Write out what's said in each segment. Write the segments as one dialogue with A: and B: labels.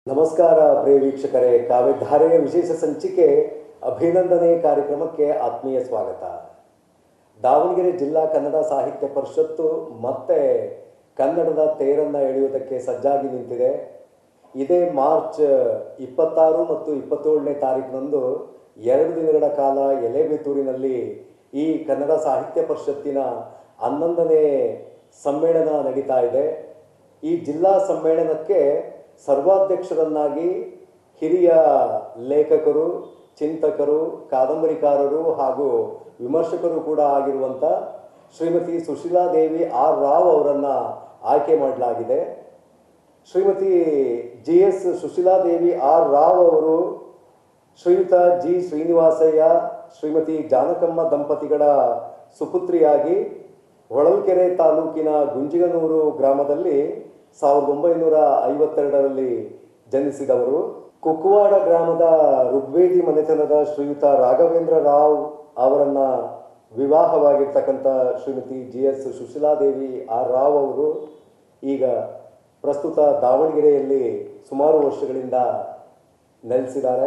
A: ನಮಸ್ಕಾರ ಪ್ರಿಯ ವೀಕ್ಷಕರೇ ಕಾವ್ಯಧಾರೆಯ ವಿಶೇಷ ಸಂಚಿಕೆ ಅಭಿನಂದನೆ ಕಾರ್ಯಕ್ರಮಕ್ಕೆ ಆತ್ಮೀಯ ಸ್ವಾಗತ ದಾವಣಗೆರೆ ಜಿಲ್ಲಾ ಕನ್ನಡ ಸಾಹಿತ್ಯ ಪರಿಷತ್ತು ಮತ್ತೆ ಕನ್ನಡದ ತೇರನ್ನ ಎಳೆಯುವುದಕ್ಕೆ ಸಜ್ಜಾಗಿ ನಿಂತಿದೆ ಇದೇ ಮಾರ್ಚ್ ಇಪ್ಪತ್ತಾರು ಮತ್ತು ಇಪ್ಪತ್ತೇಳನೇ ತಾರೀಕಿನಂದು ಎರಡು ದಿನಗಳ ಕಾಲ ಎಲೆಬೇತೂರಿನಲ್ಲಿ ಈ ಕನ್ನಡ ಸಾಹಿತ್ಯ ಪರಿಷತ್ತಿನ ಹನ್ನೊಂದನೇ ಸಮ್ಮೇಳನ ನಡೀತಾ ಇದೆ ಈ ಜಿಲ್ಲಾ ಸಮ್ಮೇಳನಕ್ಕೆ ಸರ್ವಾಧ್ಯಕ್ಷರನ್ನಾಗಿ ಹಿರಿಯ ಲೇಖಕರು ಚಿಂತಕರು ಕಾದಂಬರಿಕಾರರು ಹಾಗೂ ವಿಮರ್ಶಕರು ಕೂಡ ಆಗಿರುವಂಥ ಶ್ರೀಮತಿ ಸುಶೀಲಾ ದೇವಿ ಆರ್ ರಾವ್ ಅವರನ್ನು ಆಯ್ಕೆ ಮಾಡಲಾಗಿದೆ Shrimati G S Sushila Devi R Rao ಅವರು ಶ್ರೀಯುತ ಜಿ ಶ್ರೀನಿವಾಸಯ್ಯ ಶ್ರೀಮತಿ ಜಾನಕಮ್ಮ ದಂಪತಿಗಳ ಸುಪುತ್ರಿಯಾಗಿ ಹೊಳಲ್ಕೆರೆ ತಾಲೂಕಿನ ಗುಂಜಿಗನೂರು ಗ್ರಾಮದಲ್ಲಿ ಸಾವಿರದ ಒಂಬೈನೂರ ಐವತ್ತೆರಡರಲ್ಲಿ ಜನಿಸಿದವರು ಕುಕ್ಕುವಾಡ ಗ್ರಾಮದ ಋಗ್ವೇದಿ ಮನೆತನದ ಶ್ರೀಯುತ ರಾಘವೇಂದ್ರ ರಾವ್ ಅವರನ್ನ ವಿವಾಹವಾಗಿರ್ತಕ್ಕಂಥ Shrimati G S Sushiladevi R Rao ಅವರು ಈಗ ಪ್ರಸ್ತುತ ದಾವಣಗೆರೆಯಲ್ಲಿ ಸುಮಾರು ವರ್ಷಗಳಿಂದ ನೆಲೆಸಿದ್ದಾರೆ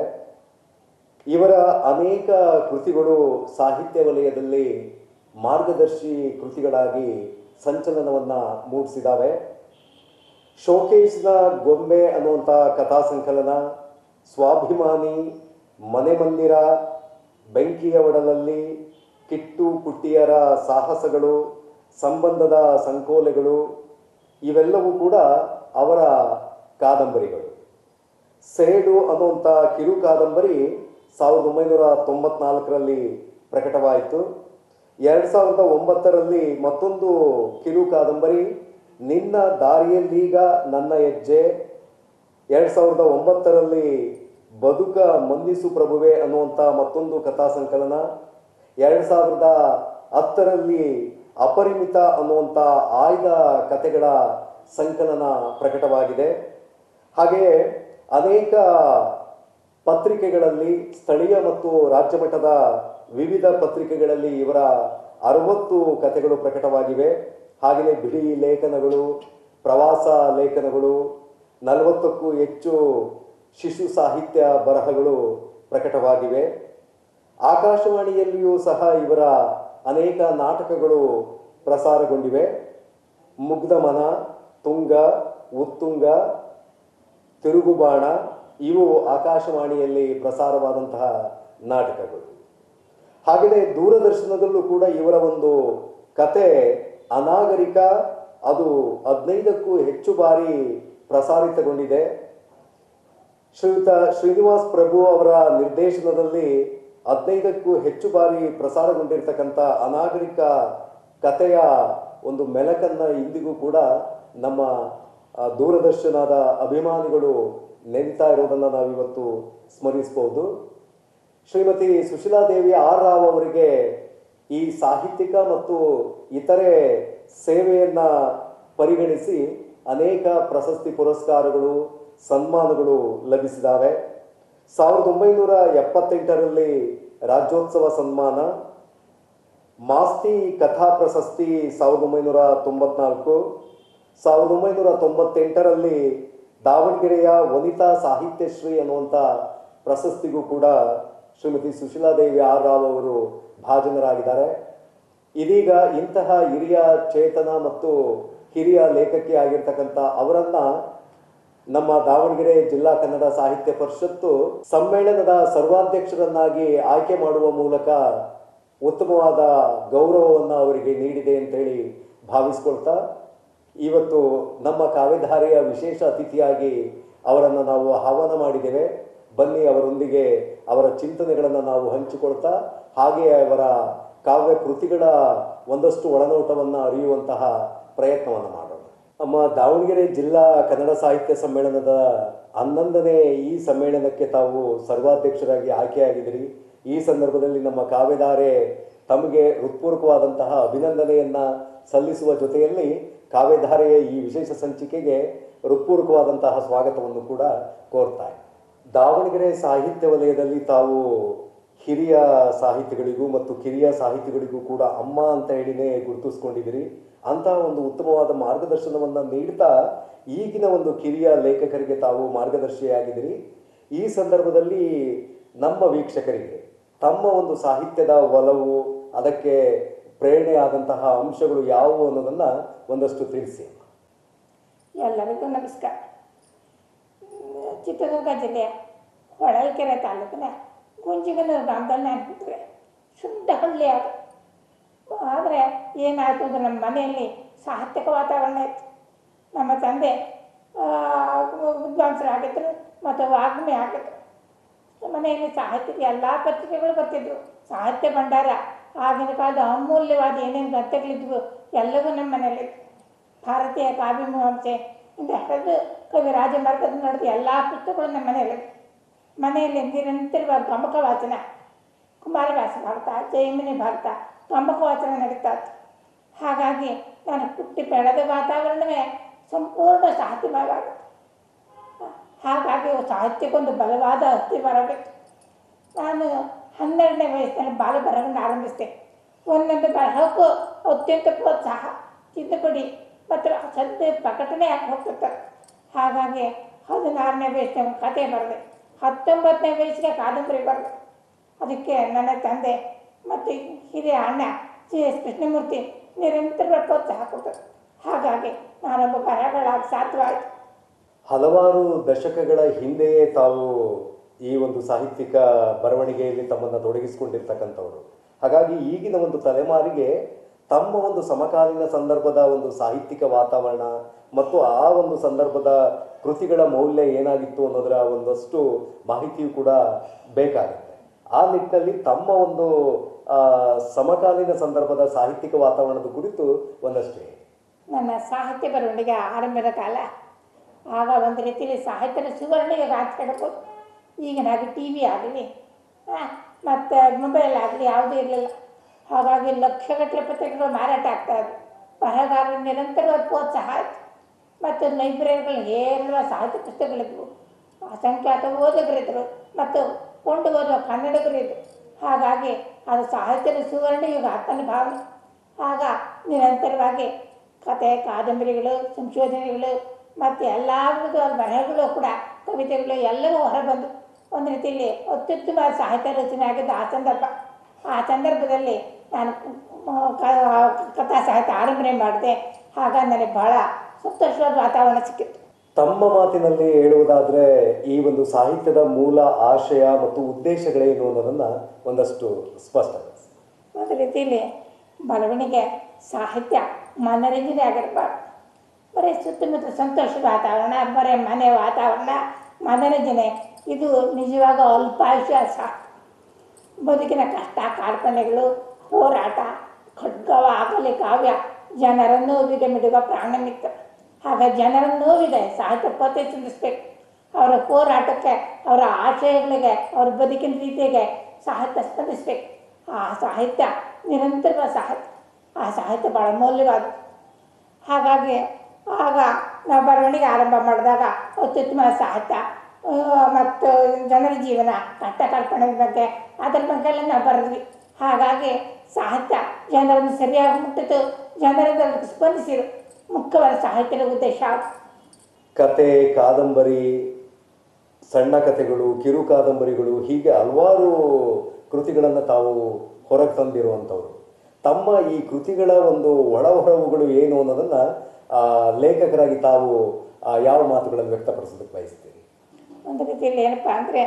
A: ಇವರ ಅನೇಕ ಕೃತಿಗಳು ಸಾಹಿತ್ಯ ವಲಯದಲ್ಲಿ ಮಾರ್ಗದರ್ಶಿ ಕೃತಿಗಳಾಗಿ ಸಂಚಲನವನ್ನು ಮೂಡಿಸಿದ್ದಾವೆ ಶೋಕೇಶ್ನ ಗೊಂಬೆ ಅನ್ನುವಂಥ ಕಥಾ ಸಂಕಲನ ಸ್ವಾಭಿಮಾನಿ ಮನೆ ಮಂದಿರ ಬೆಂಕಿಯ ಒಡಲಲ್ಲಿ ಕಿಟ್ಟು ಪುಟ್ಟಿಯರ ಸಾಹಸಗಳು ಸಂಬಂಧದ ಸಂಕೋಲೆಗಳು ಇವೆಲ್ಲವೂ ಕೂಡ ಅವರ ಕಾದಂಬರಿಗಳು ಸೇಡು ಅನ್ನುವಂಥ ಕಿರು ಕಾದಂಬರಿ ಸಾವಿರದ ಒಂಬೈನೂರ ತೊಂಬತ್ನಾಲ್ಕರಲ್ಲಿ ಪ್ರಕಟವಾಯಿತು ಎರಡು ಸಾವಿರದ ಒಂಬತ್ತರಲ್ಲಿ ಮತ್ತೊಂದು ಕಿರು ಕಾದಂಬರಿ ನಿನ್ನ ದಾರಿಯಲ್ಲೀಗ ನನ್ನ ಹೆಜ್ಜೆ ಎರಡು ಸಾವಿರದ ಒಂಬತ್ತರಲ್ಲಿ ಬದುಕ ಮಂದಿಸು ಪ್ರಭುವೆ ಅನ್ನುವಂಥ ಮತ್ತೊಂದು ಕಥಾ ಸಂಕಲನ ಎರಡು ಸಾವಿರದ ಹತ್ತರಲ್ಲಿ ಅಪರಿಮಿತ ಅನ್ನುವಂಥ ಆಯ್ದ ಕಥೆಗಳ ಸಂಕಲನ ಪ್ರಕಟವಾಗಿದೆ ಹಾಗೆಯೇ ಅನೇಕ ಪತ್ರಿಕೆಗಳಲ್ಲಿ ಸ್ಥಳೀಯ ಮತ್ತು ರಾಜ್ಯ ಮಟ್ಟದ ವಿವಿಧ ಪತ್ರಿಕೆಗಳಲ್ಲಿ ಇವರ ಅರವತ್ತು ಕಥೆಗಳು ಪ್ರಕಟವಾಗಿವೆ ಹಾಗೆಯೇ ಬಿಡಿ ಲೇಖನಗಳು ಪ್ರವಾಸ ಲೇಖನಗಳು ನಲವತ್ತಕ್ಕೂ ಹೆಚ್ಚು ಶಿಶು ಸಾಹಿತ್ಯ ಬರಹಗಳು ಪ್ರಕಟವಾಗಿವೆ ಆಕಾಶವಾಣಿಯಲ್ಲಿಯೂ ಸಹ ಇವರ ಅನೇಕ ನಾಟಕಗಳು ಪ್ರಸಾರಗೊಂಡಿವೆ ಮುಗ್ಧಮನ ತುಂಗ ಉತ್ತುಂಗ ತಿರುಗುಬಾಣ ಇವು ಆಕಾಶವಾಣಿಯಲ್ಲಿ ಪ್ರಸಾರವಾದಂತಹ ನಾಟಕಗಳು ಹಾಗೆಯೇ ದೂರದರ್ಶನದಲ್ಲೂ ಕೂಡ ಇವರ ಒಂದು ಕತೆ ಅನಾಗರಿಕ ಅದು ಹದಿನೈದಕ್ಕೂ ಹೆಚ್ಚು ಬಾರಿ ಪ್ರಸಾರಿತಗೊಂಡಿದೆ ಶ್ರೀಯುತ ಶ್ರೀನಿವಾಸ್ ಪ್ರಭು ಅವರ ನಿರ್ದೇಶನದಲ್ಲಿ ಹದಿನೈದಕ್ಕೂ ಹೆಚ್ಚು ಬಾರಿ ಪ್ರಸಾರಗೊಂಡಿರ್ತಕ್ಕಂಥ ಅನಾಗರಿಕ ಕಥೆಯ ಒಂದು ಮೆಲಕನ್ನ ಇಂದಿಗೂ ಕೂಡ ನಮ್ಮ ಆ, ದೂರದರ್ಶನದ ಅಭಿಮಾನಿಗಳು ನೆನೀತಾ ಇರೋದನ್ನು ನಾವಿವತ್ತು ಸ್ಮರಿಸಬಹುದು ಶ್ರೀಮತಿ ಸುಶೀಲಾದೇವಿ ಆರ್ ರಾವ್ ಅವರಿಗೆ ಈ ಸಾಹಿತ್ಯಿಕ ಮತ್ತು ಇತರೆ ಸೇವೆಯನ್ನ ಪರಿಗಣಿಸಿ ಅನೇಕ ಪ್ರಶಸ್ತಿ ಪುರಸ್ಕಾರಗಳು ಸನ್ಮಾನಗಳು ಲಭಿಸಿದ್ದಾವೆ ಸಾವಿರದ ಒಂಬೈನೂರ ಎಪ್ಪತ್ತೆಂಟರಲ್ಲಿ ರಾಜ್ಯೋತ್ಸವ ಸನ್ಮಾನ ಮಾಸ್ತಿ ಕಥಾ ಪ್ರಶಸ್ತಿ ಸಾವಿರದ ಒಂಬೈನೂರ ತೊಂಬತ್ನಾಲ್ಕು ಸಾವಿರದ ಒಂಬೈನೂರ ತೊಂಬತ್ತೆಂಟರಲ್ಲಿ ದಾವಣಗೆರೆಯ ವನಿತಾ ಸಾಹಿತ್ಯಶ್ರೀ ಅನ್ನುವಂಥ ಪ್ರಶಸ್ತಿಗೂ ಕೂಡ ಶ್ರೀಮತಿ ಸುಶೀಲಾದೇವಿ ಆರ್ ರಾವ್ ಅವರು ಭಾಜನರಾಗಿದ್ದಾರೆ ಇದೀಗ ಇಂತಹ ಹಿರಿಯ ಚೇತನ ಮತ್ತು ಹಿರಿಯ ಲೇಖಕಿ ಆಗಿರ್ತಕ್ಕಂಥ ಅವರನ್ನ ನಮ್ಮ ದಾವಣಗೆರೆ ಜಿಲ್ಲಾ ಕನ್ನಡ ಸಾಹಿತ್ಯ ಪರಿಷತ್ತು ಸಮ್ಮೇಳನದ ಸರ್ವಾಧ್ಯಕ್ಷರನ್ನಾಗಿ ಆಯ್ಕೆ ಮಾಡುವ ಮೂಲಕ ಉತ್ತಮವಾದ ಗೌರವವನ್ನು ಅವರಿಗೆ ನೀಡಿದೆ ಅಂತೇಳಿ ಭಾವಿಸ್ಕೊಳ್ತಾ ಇವತ್ತು ನಮ್ಮ ಕಾವ್ಯಧಾರೆಯ ವಿಶೇಷ ಅತಿಥಿಯಾಗಿ ಅವರನ್ನು ನಾವು ಆಹ್ವಾನ ಮಾಡಿದ್ದೇವೆ ಬನ್ನಿ ಅವರೊಂದಿಗೆ ಅವರ ಚಿಂತನೆಗಳನ್ನು ನಾವು ಹಂಚಿಕೊಳ್ತಾ ಹಾಗೆ ಅವರ ಕಾವ್ಯ ಕೃತಿಗಳ ಒಂದಷ್ಟು ಒಳನೋಟವನ್ನು ಅರಿಯುವಂತಹ ಪ್ರಯತ್ನವನ್ನು ಮಾಡೋಣ ನಮ್ಮ ದಾವಣಗೆರೆ ಜಿಲ್ಲಾ ಕನ್ನಡ ಸಾಹಿತ್ಯ ಸಮ್ಮೇಳನದ ಹನ್ನೊಂದನೇ ಈ ಸಮ್ಮೇಳನಕ್ಕೆ ತಾವು ಸರ್ವಾಧ್ಯಕ್ಷರಾಗಿ ಆಯ್ಕೆಯಾಗಿದ್ದೀರಿ ಈ ಸಂದರ್ಭದಲ್ಲಿ ನಮ್ಮ ಕಾವ್ಯಧಾರೆ ತಮಗೆ ಹೃತ್ಪೂರ್ವಕವಾದಂತಹ ಅಭಿನಂದನೆಯನ್ನ ಸಲ್ಲಿಸುವ ಜೊತೆಯಲ್ಲಿ ಕಾವ್ಯಧಾರೆಯ ಈ ವಿಶೇಷ ಸಂಚಿಕೆಗೆ ಹೃತ್ಪೂರ್ವಕವಾದಂತಹ ಸ್ವಾಗತವನ್ನು ಕೂಡ ಕೋರ್ತಾ ಇದೆ. ದಾವಣಗೆರೆ ಸಾಹಿತ್ಯ ವಲಯದಲ್ಲಿ ತಾವು ಹಿರಿಯ ಸಾಹಿತಿಗಳಿಗೂ ಮತ್ತು ಕಿರಿಯ ಸಾಹಿತಿಗಳಿಗೂ ಕೂಡ ಅಮ್ಮ ಅಂತ ಹೇಳಿನೇ ಗುರುತಿಸ್ಕೊಂಡಿದ್ದೀರಿ ಅಂತಹ ಒಂದು ಉತ್ತಮವಾದ ಮಾರ್ಗದರ್ಶನವನ್ನು ನೀಡ್ತಾ ಈಗಿನ ಒಂದು ಕಿರಿಯ ಲೇಖಕರಿಗೆ ತಾವು ಮಾರ್ಗದರ್ಶಿಯಾಗಿದ್ದೀರಿ ಈ ಸಂದರ್ಭದಲ್ಲಿ ನಮ್ಮ ವೀಕ್ಷಕರಿಗೆ ತಮ್ಮ ಒಂದು ಸಾಹಿತ್ಯದ ಒಲವು ಅದಕ್ಕೆ ಪ್ರೇರಣೆ ಆದಂತಹ ಅಂಶಗಳು ಯಾವುವು ಅನ್ನೋದನ್ನು ಒಂದಷ್ಟು ತಿಳಿಸಿ
B: ಎಲ್ಲರಿಗೂ ನಮಸ್ಕಾರ ಚಿತ್ರದುರ್ಗ ಜಿಲ್ಲೆಯ ಹೊಳಲ್ಕೆರೆ ತಾಲೂಕಿನ ಗುಂಜಿಗನೂರು ಗ್ರಾಮದಲ್ಲಿ ನಾನು ಹುಟ್ಟಿದೆ ಶುದ್ಧ ಹಳ್ಳಿ ಅದು ಆದರೆ ಏನಾಯಿತು ಅಂದರೆ ನಮ್ಮ ಮನೆಯಲ್ಲಿ ಸಾಹಿತ್ಯಿಕ ವಾತಾವರಣ ಇತ್ತು ನಮ್ಮ ತಂದೆ ಆ, ವಿದ್ವಾಂಸರಾಗಿದ್ದರು ಮತ್ತು ವಾಗ್ಮಿ ಆಗಿದ್ದರು ಮನೆಯಲ್ಲಿ ಸಾಹಿತ್ಯದ ಎಲ್ಲ ಪತ್ರಿಕೆಗಳು ಬರ್ತಿದ್ವು ಸಾಹಿತ್ಯ ಭಂಡಾರ ಆಗಿನ ಕಾಲದ ಅಮೂಲ್ಯವಾದ ಏನೇನು ಗ್ರಂಥಗಳಿದ್ವು ಎಲ್ಲವೂ ನಮ್ಮ ಮನೆಯಲ್ಲಿ ಭಾರತೀಯ ಕಾವ್ಯ ಮೀಮಾಂಸೆ ಇಂದ ಹಿಡಿದು ಕವಿ ರಾಜಮಾರ್ಗದ ನಡೆದ ಎಲ್ಲ ಪುಸ್ತಕಗಳು ನಮ್ಮ ಮನೆಯಲ್ಲಿ ಮನೆಯಲ್ಲಿ ನಿರಂತರವಾಗಿ ಗಮಕ ವಾಚನ ಕುಮಾರವ್ಯಾಸ ಭಾರತ ಜೈಮಿನಿ ಭಾರತ ಗಮಕ ವಾಚನ ನಡೀತಾ ಇತ್ತು ಹಾಗಾಗಿ ನಾನು ಹುಟ್ಟಿ ಬೆಳೆದ ವಾತಾವರಣವೇ ಸಂಪೂರ್ಣ ಸಾಹಿತ್ಯಮಯವಾಗುತ್ತೆ ಹಾಗಾಗಿ ಸಾಹಿತ್ಯಕ್ಕೊಂದು ಬಲವಾದ ಅಸ್ಥಿವಾರ ಬೇಕು ನಾನು ಹನ್ನೆರಡನೇ ವಯಸ್ಸಿನಲ್ಲಿ ಬಾಲ ಬರಹವನ್ನು ಆರಂಭಿಸಿದೆ ಒಂದೊಂದು ಬರಹಕ್ಕೂ ಅತ್ಯಂತ ಪ್ರೋತ್ಸಾಹ ತಿದ್ದುಪಡಿ ಮತ್ತು ಸದ್ಯ ಪ್ರಕಟಣೆ ಆಗಿ ಹೋಗ್ತಿರ್ತಾರೆ ಹಾಗಾಗಿ ಹದಿನಾರನೇ ವಯಸ್ಸಿನ ಕತೆ ಬರೆದೆ ಹತ್ತೊಂಬತ್ತನೇ ವಯಸ್ಸಿಗೆ ಕಾದಂಬರಿ ಬರೆದೆ ಅದಕ್ಕೆ ನನ್ನ ತಂದೆ ಮತ್ತು ಹಿರಿಯ ಅಣ್ಣ ಸಿ ಎಸ್ ಕೃಷ್ಣಮೂರ್ತಿ ನಿರಂತರವಾಗಿ ಪ್ರೋತ್ಸಾಹ ಕೊಟ್ಟರು ಹಾಗಾಗಿ ನಾನೊಬ್ಬ ಬರಹಗಳಾಗಿ ಸಾಧ್ಯವಾಯಿತು
A: ಹಲವಾರು ದಶಕಗಳ ಹಿಂದೆಯೇ ತಾವು ಈ ಒಂದು ಸಾಹಿತ್ಯಿಕ ಬರವಣಿಗೆಯಲ್ಲಿ ತಮ್ಮನ್ನು ತೊಡಗಿಸಿಕೊಂಡಿರ್ತಕ್ಕಂಥವ್ರು ಹಾಗಾಗಿ ಈಗಿನ ಒಂದು ತಲೆಮಾರಿಗೆ ತಮ್ಮ ಒಂದು ಸಮಕಾಲೀನ ಸಂದರ್ಭದ ಒಂದು ಸಾಹಿತ್ಯಿಕ ವಾತಾವರಣ ಮತ್ತು ಆ ಒಂದು ಸಂದರ್ಭದ ಕೃತಿಗಳ ಮೌಲ್ಯ ಏನಾಗಿತ್ತು ಅನ್ನೋದರ ಒಂದಷ್ಟು ಮಾಹಿತಿಯು ಕೂಡ ಬೇಕಾಗುತ್ತೆ ಆ ನಿಟ್ಟಿನಲ್ಲಿ ತಮ್ಮ ಒಂದು ಆ, ಸಮಕಾಲೀನ ಸಂದರ್ಭದ ಸಾಹಿತ್ಯಿಕ ವಾತಾವರಣದ ಕುರಿತು ಒಂದಷ್ಟು ಹೇಳಿ.
B: ನನ್ನ ಸಾಹಿತ್ಯ ಬರವಣಿಗೆ ಆರಂಭದ ಕಾಲ ಆಗ ಒಂದು ರೀತಿಯಲ್ಲಿ ಸಾಹಿತ್ಯದ ಸುವರ್ಣಿಗೆ ಅಂತ ಹೇಳ್ಬೋದು ಈಗಿನಾಗಿ ಟಿ ವಿ ಆಗಲಿ ಮತ್ತು ಮೊಬೈಲ್ ಆಗಲಿ ಯಾವುದೂ ಇರಲಿಲ್ಲ ಹಾಗಾಗಿ ಲಕ್ಷಗಟ್ಟಲೆ ಪತ್ರಿಕೆಗಳು ಮಾರಾಟ ಆಗ್ತಾ ಇದ್ವು ಬರಹಗಾರರು ನಿರಂತರವಾದ ಪ್ರೋತ್ಸಾಹ ಆಯಿತು ಮತ್ತು ಲೈಬ್ರರಿಗಳು ಹೇರಳವಾದ ಸಾಹಿತ್ಯ ಪುಸ್ತಕಗಳಿದ್ವು ಅಸಂಖ್ಯಾತ ಓದುಗರಿದ್ದರು ಮತ್ತು ಕೊಂಡು ಓದುವ ಕನ್ನಡಿಗರಿದ್ದರು ಹಾಗಾಗಿ ಅದು ಸಾಹಿತ್ಯದ ಸುವರ್ಣ ಯುಗ ನನ್ನ ಭಾವನೆ ಆಗ ನಿರಂತರವಾಗಿ ಕತೆ ಕಾದಂಬರಿಗಳು ಸಂಶೋಧನೆಗಳು ಮತ್ತು ಎಲ್ಲ ವಿಧವಾದ ಬರಹಗಳು ಕೂಡ ಕವಿತೆಗಳು ಎಲ್ಲವೂ ಹೊರಬಂದು ಒಂದು ರೀತಿಯಲ್ಲಿ ಅತ್ಯುತ್ತಮ ಸಾಹಿತ್ಯ ರಚನೆ ಆಗಿದ್ದ ಆ ಸಂದರ್ಭ ಆ ಸಂದರ್ಭದಲ್ಲಿ ನಾನು ಆ, ಕ- ಕಥಾ ಸಾಹಿತ್ಯ ಆರಂಭನೆ ಮಾಡಿದೆ ಆಗ ನನಗೆ ಬಹಳ ಸಂತೋಷವಾದ ವಾತಾವರಣ ಸಿಕ್ಕಿತ್ತು
A: ತಮ್ಮ ಮಾತಿನಲ್ಲಿ ಹೇಳುವುದಾದ್ರೆ ಈ ಒಂದು ಸಾಹಿತ್ಯದ ಮೂಲ ಆಶಯ ಮತ್ತು ಉದ್ದೇಶಗಳೇನು ಅನ್ನೋದನ್ನ ಒಂದಷ್ಟು ಸ್ಪಷ್ಟಪಡಿಸಿ
B: ಒಂದು ರೀತಿಯಲ್ಲಿ ಬರವಣಿಗೆ ಸಾಹಿತ್ಯ ಮನರಂಜನೆ ಆಗಿರಬಾರ್ದು ಬರೀ ಸುತ್ತಮುತ್ತ ಸಂತೋಷದ ವಾತಾವರಣ ಬರೀ ಮನೆ ವಾತಾವರಣ ಮನರಂಜನೆ ಇದು ನಿಜವಾಗ ಅಲ್ಪಾಯುಷ್ಯ ಸಹ ಬದುಕಿನ ಕಷ್ಟ ಕಾರ್ಪಣ್ಯಗಳು ಹೋರಾಟ ಖಡ್ಗವ ಆಗಲಿ ಕಾವ್ಯ ಜನರ ನೋವಿಗೆ ಮಿಡುವ ಪ್ರಾಣಮಿತ್ತ ಆಗ ಜನರ ನೋವಿಗೆ ಸಾಹಿತ್ಯ ಪೋತೆ ಚಿಂತಿಸ್ಬೇಕು ಅವರ ಹೋರಾಟಕ್ಕೆ ಅವರ ಆಶಯಗಳಿಗೆ ಅವ್ರ ಬದುಕಿನ ರೀತಿಗೆ ಸಾಹಿತ್ಯ ಸ್ಪಂದಿಸ್ಬೇಕು ಆ ಸಾಹಿತ್ಯ ನಿರಂತರವಾದ ಸಾಹಿತ್ಯ ಆ ಸಾಹಿತ್ಯ ಭಾಳ ಮೌಲ್ಯವಾದ ಹಾಗಾಗಿ ಆಗ ನಾವು ಬರವಣಿಗೆ ಆರಂಭ ಮಾಡಿದಾಗ ಅತ್ಯುತ್ತಮ ಸಾಹಿತ್ಯ ಆ, ಮತ್ತು ಜನರ ಜೀವನ ಕಷ್ಟ ಕಲ್ಪನೆಯ ಬಗ್ಗೆ ಅದ್ರ ಬಗ್ಗೆ ಎಲ್ಲ ನಾವು ಬರೆದ್ವಿ ಹಾಗಾಗಿ ಸಾಹಿತ್ಯ ಜನರನ್ನು ಸರಿಯಾಗಿ ಮುಟ್ಟಿತು ಜನರನ್ನು ಅದಕ್ಕೆ ಸ್ಪಂದಿಸಿರು ಮುಖ್ಯವಾದ ಸಾಹಿತ್ಯದ ಉದ್ದೇಶ ಅದು.
A: ಕತೆ ಕಾದಂಬರಿ ಸಣ್ಣ ಕಥೆಗಳು ಕಿರು ಕಾದಂಬರಿಗಳು ಹೀಗೆ ಹಲವಾರು ಕೃತಿಗಳನ್ನು ತಾವು ಹೊರಗೆ ತಂದಿರುವಂಥವ್ರು ತಮ್ಮ ಈ ಕೃತಿಗಳ ಒಂದು ಒಳ ಹೊರವುಗಳು ಏನು ಅನ್ನೋದನ್ನ ಆ, ಲೇಖಕರಾಗಿ ತಾವು ಆ, ಯಾವ ಮಾತುಗಳನ್ನು ವ್ಯಕ್ತಪಡಿಸೋದಕ್ಕೆ ಬಯಸ್ತೀರಿ
B: ಒಂದು ರೀತಿಯಲ್ಲಿ ಏನಪ್ಪ ಅಂದರೆ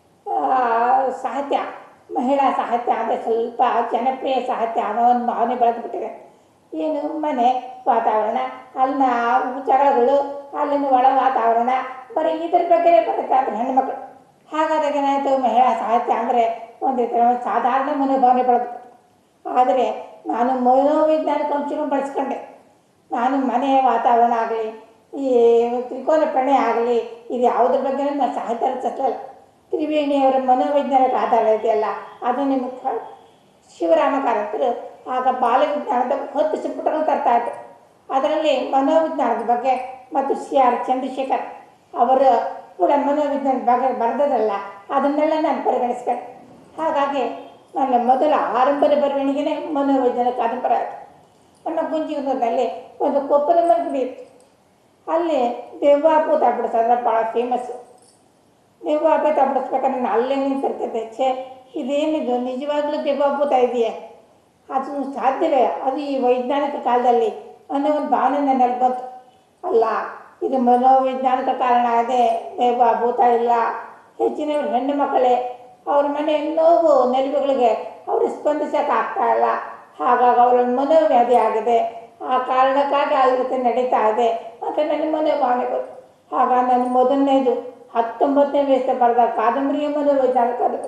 B: ಸಾಹಿತ್ಯ ಮಹಿಳಾ ಸಾಹಿತ್ಯ ಅಂದರೆ ಸ್ವಲ್ಪ ಜನಪ್ರಿಯ ಸಾಹಿತ್ಯ ಅನ್ನೋ ಒಂದು ಭಾವನೆ ಬೆಳೆದ್ಬಿಟ್ಟಿದೆ ಏನು ಮನೆ ವಾತಾವರಣ ಅಲ್ಲಿನ ವಿಚಾರಗಳು ಅಲ್ಲಿನ ಒಳ ವಾತಾವರಣ ಬರೀ ಇದ್ರ ಬಗ್ಗೆನೇ ಬರುತ್ತೆ ಅದು ಹೆಣ್ಮಕ್ಳು ಹಾಗಾದಾಗ ಏನಾಯಿತು ಮಹಿಳಾ ಸಾಹಿತ್ಯ ಅಂದರೆ ಒಂದು ರೀತಿ ಒಂದು ಸಾಧಾರಣ ಮನೋಭಾವನೆ ಬೆಳೆದ್ಬಿಟ್ಟು ಆದರೆ ನಾನು ಮನೋವೈಜ್ಞಾನಿಕ ಅಂಶಗಳನ್ನು ಬಳಸ್ಕೊಂಡೆ ನಾನು ಮನೆಯ ವಾತಾವರಣ ಆಗಲಿ ಈ ತ್ರಿಕೋನ ಪ್ರಣಯ ಆಗಲಿ ಇದು ಯಾವುದ್ರ ಬಗ್ಗೆ ನಾನು ಸಾಹಿತ್ಯ ರಚಿಸಲಿಲ್ಲ ತ್ರಿವೇಣಿಯವರ ಮನೋವೈಜ್ಞಾನಿಕ ಆಧಾರ ಇದೆಯಲ್ಲ ಅದನ್ನು ಮುಖ್ಯ ಶಿವರಾಮ ಕಾರಂತರು ಆಗ ಬಾಲವಿಜ್ಞಾನದ ಹತ್ತು ಸಂಪುಟಗಳು ತರ್ತಾ ಇದ್ರು ಅದರಲ್ಲಿ ಮನೋವಿಜ್ಞಾನದ ಬಗ್ಗೆ ಮತ್ತು ಸಿ ಆರ್ ಚಂದ್ರಶೇಖರ್ ಅವರು ಕೂಡ ಮನೋವಿಜ್ಞಾನದ ಬಗ್ಗೆ ಬರೆದದಲ್ಲ ಅದನ್ನೆಲ್ಲ ನಾನು ಪರಿಗಣಿಸ್ಕೊಂಡೆ ಹಾಗಾಗಿ ನನ್ನ ಮೊದಲ ಆರಂಭದ ಬರವಣಿಗೆನೇ ಮನೋವೈಜ್ಞಾನಿಕ ಕಾದಂಬರಿ ಆಯಿತು ನಮ್ಮ ಗುಂಜಿಗದಲ್ಲಿ ಒಂದು ಕೊಪ್ಪದ ಮರಗುಡಿ ಇತ್ತು ಅಲ್ಲಿ ದೆವ್ವಾಪೂತ ಬಿಡಿಸೋದ್ರೆ ಭಾಳ ಫೇಮಸ್ಸು ದೆವ್ವಾಪೂತ ಬಿಡಿಸ್ಬೇಕಾದ್ರೆ ನಾನು ಅಲ್ಲೇ ನಿಂತಿರ್ತೈತೆ ಛೇ ಇದೇನಿದು ನಿಜವಾಗ್ಲೂ ದೆವ್ವಾಪೂತ ಇದೆಯೇ ಅದು ಸಾಧ್ಯವೇ ಅದು ಈ ವೈಜ್ಞಾನಿಕ ಕಾಲದಲ್ಲಿ ಅನ್ನೋ ಒಂದು ಭಾವನೆ ನನ್ನಲ್ಲಿ ಬಂತು ಅಲ್ಲ ಇದು ಮನೋವೈಜ್ಞಾನಿಕ ಕಾರಣ ಅದೇ ದೆವ್ವ ಭೂತ ಇಲ್ಲ ಹೆಚ್ಚಿನ ಹೆಣ್ಣು ಮಕ್ಕಳೇ ಅವ್ರ ಮನೆ ನೋವು ನೆಲುವುಗಳಿಗೆ ಅವರು ಸ್ಪಂದಿಸೋಕೆ ಆಗ್ತಾ ಇಲ್ಲ ಹಾಗಾಗಿ ಅವರ ಮನೋವ್ಯಾಧಿ ಆಗಿದೆ ಆ ಕಾರಣಕ್ಕಾಗಿ ಆ ರೀತಿ ನಡೀತಾ ಇದೆ ಮತ್ತು ನನ್ನ ಮನೋಭಾವನೆ ಬಂತು ಆಗ ನನ್ನ ಮೊದಲನೇದು ಹತ್ತೊಂಬತ್ತನೇ ವಯಸ್ಸು ಬರೆದ ಕಾದಂಬರಿಯ ಮನೋವೈಜ್ಞಾನಿಕ ಅದು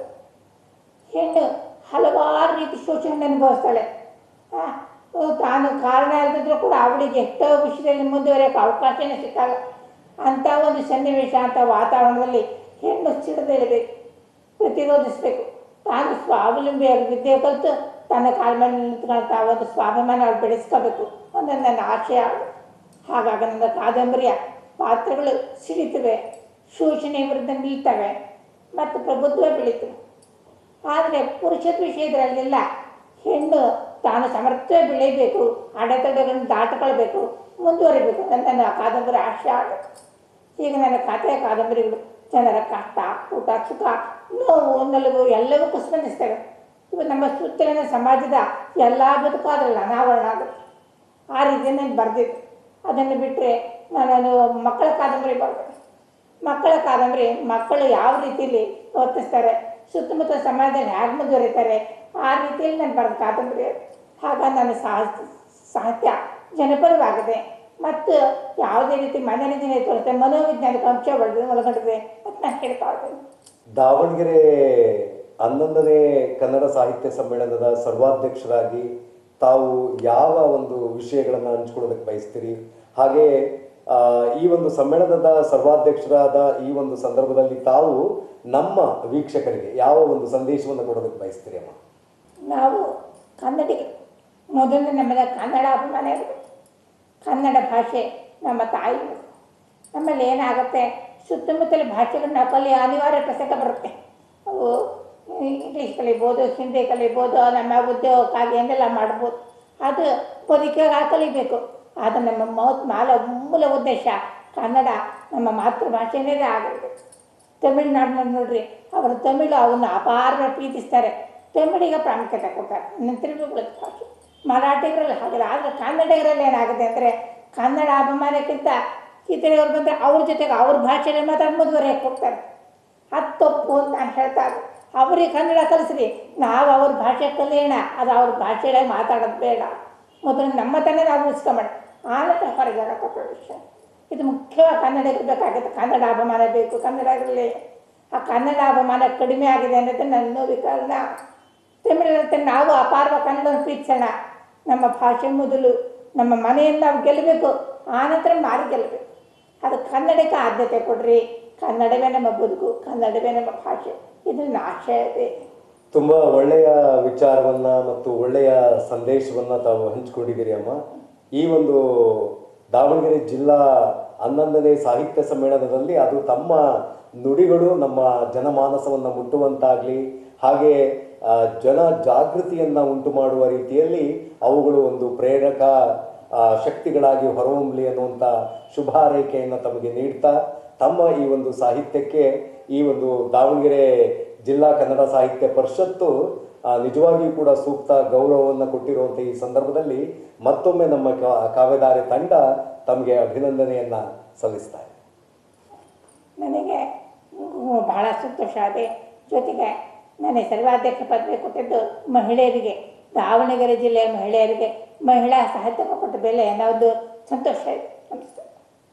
B: ಹೆಣ್ಣು ಹಲವಾರು ರೀತಿ ಶೋಷಣೆ ಅನುಭವಿಸ್ತಾಳೆ ಆ, ತಾನು ಕಾರಣ ಇಲ್ಲದಿದ್ರೂ ಕೂಡ ಅವಳಿಗೆ ಎಷ್ಟೋ ವಿಷಯದಲ್ಲಿ ಮುಂದುವರಿಯೋಕೆ ಅವಕಾಶನೇ ಸಿಕ್ಕಲ್ಲ ಅಂಥ ಒಂದು ಸನ್ನಿವೇಶ ಅಂಥ ವಾತಾವರಣದಲ್ಲಿ ಹೆಣ್ಣು ಸಿಡಿದೇಳಬೇಕು ಪ್ರತಿರೋಧಿಸಬೇಕು ತಾನು ಸ್ವಾವಲಂಬಿಯಾಗಿ ವಿದ್ಯೆ ಕಲಿತು ತನ್ನ ಕಾಲ ಮೇಲೆ ನಿಂತ್ಕೊಂತ ಒಂದು ಸ್ವಾಭಿಮಾನ ಅವ್ಳು ಬೆಳೆಸ್ಕೋಬೇಕು ಅನ್ನೋದು ನನ್ನ ಆಶಯ ಹಾಗಾಗಿ ನನ್ನ ಕಾದಂಬರಿಯ ಪಾತ್ರಗಳು ಸಿಡಿತವೆ ಶೋಷಣೆ ವಿರುದ್ಧ ನಿಲ್ತವೆ ಮತ್ತು ಪ್ರಭುತ್ವ ಬೆಳೀತವೆ ಆದರೆ ಪುರುಷತ್ವ ವಿಷಯದಲ್ಲೆಲ್ಲ ಹೆಣ್ಣು ತಾನು ಸಮರ್ಥ ಬೆಳೀಬೇಕು ಅಡೆತಡೆಗಳನ್ನು ದಾಟಿಕೊಳ್ಬೇಕು ಮುಂದುವರಿಬೇಕು ಅಂತ ನನ್ನ ಕಾದಂಬರಿ ಆಶಯ ಆಗುತ್ತೆ ಈಗ ನನ್ನ ಕಥೆಯ ಕಾದಂಬರಿಗಳು ಜನರ ಕಷ್ಟ ಊಟ ಸುಖ ನೋವು ನಲುಗು ಎಲ್ಲವಕ್ಕೂ ಸ್ಪಂದಿಸ್ತವೆ ಇವು ನಮ್ಮ ಸುತ್ತಲಿನ ಸಮಾಜದ ಎಲ್ಲ ಬದುಕಾದ್ರಲ್ಲ ಅನಾವರಣ ಆಗುತ್ತೆ ಆ ರೀತಿ ನಾನು ಬರೆದಿದ್ದೆ ಅದನ್ನು ಬಿಟ್ಟರೆ ನಾನು ಮಕ್ಕಳ ಕಾದಂಬರಿ ಬರೆದೆ ಮಕ್ಕಳ ಕಾದಂಬರಿ ಮಕ್ಕಳು ಯಾವ ರೀತಿಯಲ್ಲಿ ವರ್ತಿಸ್ತಾರೆ ಸುತ್ತಮುತ್ತ ಸಮಾಜದಲ್ಲಿ ಹೇಗೆ ಮುಂದುವರಿತಾರೆ ಆ ರೀತಿಯಲ್ಲಿ ನಾನು ಬರೆದ ಕಾದಂಬರಿ ಅದು. ಹಾಗಾಗಿ ನನ್ನ ಸಾಹಿತ್ಯ ಸಾಹಿತ್ಯ ಜನಪರವಾಗಿದೆ ಮತ್ತು ಯಾವುದೇ ರೀತಿ ಮನರಂಜನೆ ತೋರುತ್ತೆ ಮನೋವೈಜ್ಞಾನಿಕ ಅಂಶ ಒಳಗೆ ಒಳಗೊಂಡಿದೆ ಅಂತ ನಾನು ಹೇಳ್ತಾ ಇದ್ದೀನಿ
A: ದಾವಣಗೆರೆ ಹನ್ನೊಂದನೇ ಕನ್ನಡ ಸಾಹಿತ್ಯ ಸಮ್ಮೇಳನದ ಸರ್ವಾಧ್ಯಕ್ಷರಾಗಿ ತಾವು ಯಾವ ಒಂದು ವಿಷಯಗಳನ್ನು ಹಂಚ್ಕೊಳ್ಳೋದಕ್ಕೆ ಬಯಸ್ತೀರಿ ಹಾಗೆ ಆ, ಈ ಒಂದು ಸಮ್ಮೇಳನದ ಸರ್ವಾಧ್ಯಕ್ಷರಾದ ಈ ಒಂದು ಸಂದರ್ಭದಲ್ಲಿ ತಾವು ನಮ್ಮ ವೀಕ್ಷಕರಿಗೆ ಯಾವ ಒಂದು ಸಂದೇಶವನ್ನು ಕೊಡೋದಕ್ಕೆ ಬಯಸ್ತೀರಿ ಅಮ್ಮ
B: ನಾವು ಕನ್ನಡಿಗರು ಮೊದಲು ನಮ್ಮದ ಕನ್ನಡ ಅಭಿಮಾನ ಇರಬೇಕು ಕನ್ನಡ ಭಾಷೆ ನಮ್ಮ ತಾಯಿ ನಮ್ಮಲ್ಲಿ ಏನಾಗುತ್ತೆ ಸುತ್ತಮುತ್ತಲ ಭಾಷೆಗಳು ನಾವು ಕಲಿ ಅನಿವಾರ್ಯ ಪ್ರಸಂಗ ಬರುತ್ತೆ ಅವು ಇಂಗ್ಲೀಷ್ ಕಲಿಬೋದು ಹಿಂದಿ ಕಲಿಬೋದು ನಮ್ಮ ಉದ್ಯೋಗಕ್ಕಾಗಿ ಏನೆಲ್ಲ ಮಾಡ್ಬೋದು ಅದು ಬದುಕಿಗೆ ಕಲಿಬೇಕು ಅದು ನಮ್ಮ ಮೌತ್ ಮಾಲ ಮೂಲ ಉದ್ದೇಶ ಕನ್ನಡ ನಮ್ಮ ಮಾತೃಭಾಷೆನೇ ಆಗಬೇಕು ತಮಿಳ್ನಾಡಿನಲ್ಲಿ ನೋಡ್ರಿ ಅವರು ತಮಿಳು ಅವನ್ನ ಅಪಾರವಾಗಿ ಪ್ರೀತಿಸ್ತಾರೆ ತಮಿಳಿಗೆ ಪ್ರಾಮುಖ್ಯತೆ ಕೊಡ್ತಾರೆ ನಂತರ ಉಳಿದ ಭಾಷೆ ಮರಾಠಿಗರಲ್ಲಿ ಹಾಗಲ್ಲ ಆದರೆ ಕನ್ನಡಿಗರಲ್ಲಿ ಏನಾಗುತ್ತೆ ಅಂದರೆ ಕನ್ನಡ ಅಭಿಮಾನಕ್ಕಿಂತ ಇತರೆಯವ್ರು ಬಂದರೆ ಅವ್ರ ಜೊತೆಗೆ ಅವ್ರ ಭಾಷೆಯಲ್ಲಿ ಮಾತಾಡಿ ಮುಂದುವರಿಯಕ್ಕೆ ಹೋಗ್ತಾರೆ ಅದು ತಪ್ಪು ಅಂತ ನಾನು ಹೇಳ್ತಾ ಇದ್ದೆ ಅವ್ರಿಗೆ ಕನ್ನಡ ಕಲಿಸ್ರಿ ನಾವು ಅವ್ರ ಭಾಷೆ ಕಲಿಯೋಣ ಅದು ಅವ್ರ ಭಾಷೆಯಲ್ಲೇ ಮಾತಾಡೋದು ಬೇಡ ಮೊದಲು ನಮ್ಮ ತಾನೇ ನಾವು ಉಳಿಸ್ಕೊಂಬೇಡ ಆನಂತರ ಹೊರಗೆ ಪ್ರವೇಶ ಇದು ಮುಖ್ಯವಾಗಿ ಕನ್ನಡಿಗರು ಬೇಕಾಗುತ್ತೆ ಕನ್ನಡ ಅಭಿಮಾನ ಬೇಕು ಕನ್ನಡದಲ್ಲಿ ಆ ಕನ್ನಡ ಅಭಿಮಾನ ಕಡಿಮೆ ಆಗಿದೆ ಅನ್ನೋದು ನನ್ನ ನೋವಿ ಕಾರಣ ತಮಿಳಿನಂತೆ ನಾವು ಅಪಾರವ ಕನ್ನಡವನ್ನು ಪ್ರೀತಿಸೋಣ ನಮ್ಮ ಭಾಷೆ ಮೊದಲು ನಮ್ಮ ಮನೆಯನ್ನು ನಾವು ಗೆಲ್ಲಬೇಕು ಆನಂತರ ಮಾರಿ ಗೆಲ್ಲಬೇಕು ಅದು ಕನ್ನಡಕ್ಕೆ ಆದ್ಯತೆ ಕೊಡ್ರಿ ಕನ್ನಡವೇ ನಮ್ಮ ಬದುಕು ಕನ್ನಡವೇ ನಮ್ಮ ಭಾಷೆ ಇದು ನನ್ನ ಆಶಯ ಇದೆ
A: ತುಂಬಾ ಒಳ್ಳೆಯ ವಿಚಾರವನ್ನ ಮತ್ತು ಒಳ್ಳೆಯ ಸಂದೇಶವನ್ನ ತಾವು ಹಂಚಿಕೊಂಡಿದ್ದೀರಿ ಅಮ್ಮ ಈ ಒಂದು ದಾವಣಗೆರೆ ಜಿಲ್ಲಾ ಹನ್ನೊಂದನೇ ಸಾಹಿತ್ಯ ಸಮ್ಮೇಳನದಲ್ಲಿ ಅದು ತಮ್ಮ ನುಡಿಗಳು ನಮ್ಮ ಜನಮಾನಸವನ್ನ ಮುಟ್ಟುವಂತಾಗ್ಲಿ ಹಾಗೆ ಆ, ಜನ ಜಾಗೃತಿಯನ್ನ ಉಂಟು ಮಾಡುವ ರೀತಿಯಲ್ಲಿ ಅವುಗಳು ಒಂದು ಪ್ರೇರಕ ಆ, ಶಕ್ತಿಗಳಾಗಿ ಹೊರಹೊಮ್ಮಲಿ ಅನ್ನುವಂಥ ಶುಭ ಹಾರೈಕೆಯನ್ನು ತಮಗೆ ನೀಡ್ತಾ ತಮ್ಮ ಈ ಒಂದು ಸಾಹಿತ್ಯಕ್ಕೆ ಈ ಒಂದು ದಾವಣಗೆರೆ ಜಿಲ್ಲಾ ಕನ್ನಡ ಸಾಹಿತ್ಯ ಪರಿಷತ್ತು ಆ, ನಿಜವಾಗಿಯೂ ಕೂಡ ಸೂಕ್ತ ಗೌರವವನ್ನು ಕೊಟ್ಟಿರುವಂಥ ಈ ಸಂದರ್ಭದಲ್ಲಿ ಮತ್ತೊಮ್ಮೆ ನಮ್ಮ ಕಾ- ಕಾವ್ಯಧಾರೆ ತಂಡ ತಮಗೆ ಅಭಿನಂದನೆಯನ್ನ ಸಲ್ಲಿಸ್ತಾ ಇದೆ
B: ನನಗೆ ಹ್ಮ್, ಬಹಳ ಸಂತೋಷ ಇದೆ ಜೊತೆಗೆ ನನಗೆ ಸರ್ವಾಧ್ಯಕ್ಷ ಪದವಿ ಕೊಟ್ಟಿದ್ದು ಮಹಿಳೆಯರಿಗೆ ದಾವಣಗೆರೆ ಜಿಲ್ಲೆಯ ಮಹಿಳೆಯರಿಗೆ ಮಹಿಳಾ ಸಾಹಿತ್ಯ ಕೊಟ್ಟ ಬೆಲೆ ಅನ್ನೋದು ಸಂತೋಷ ಇದೆ ನಮಸ್ತೆ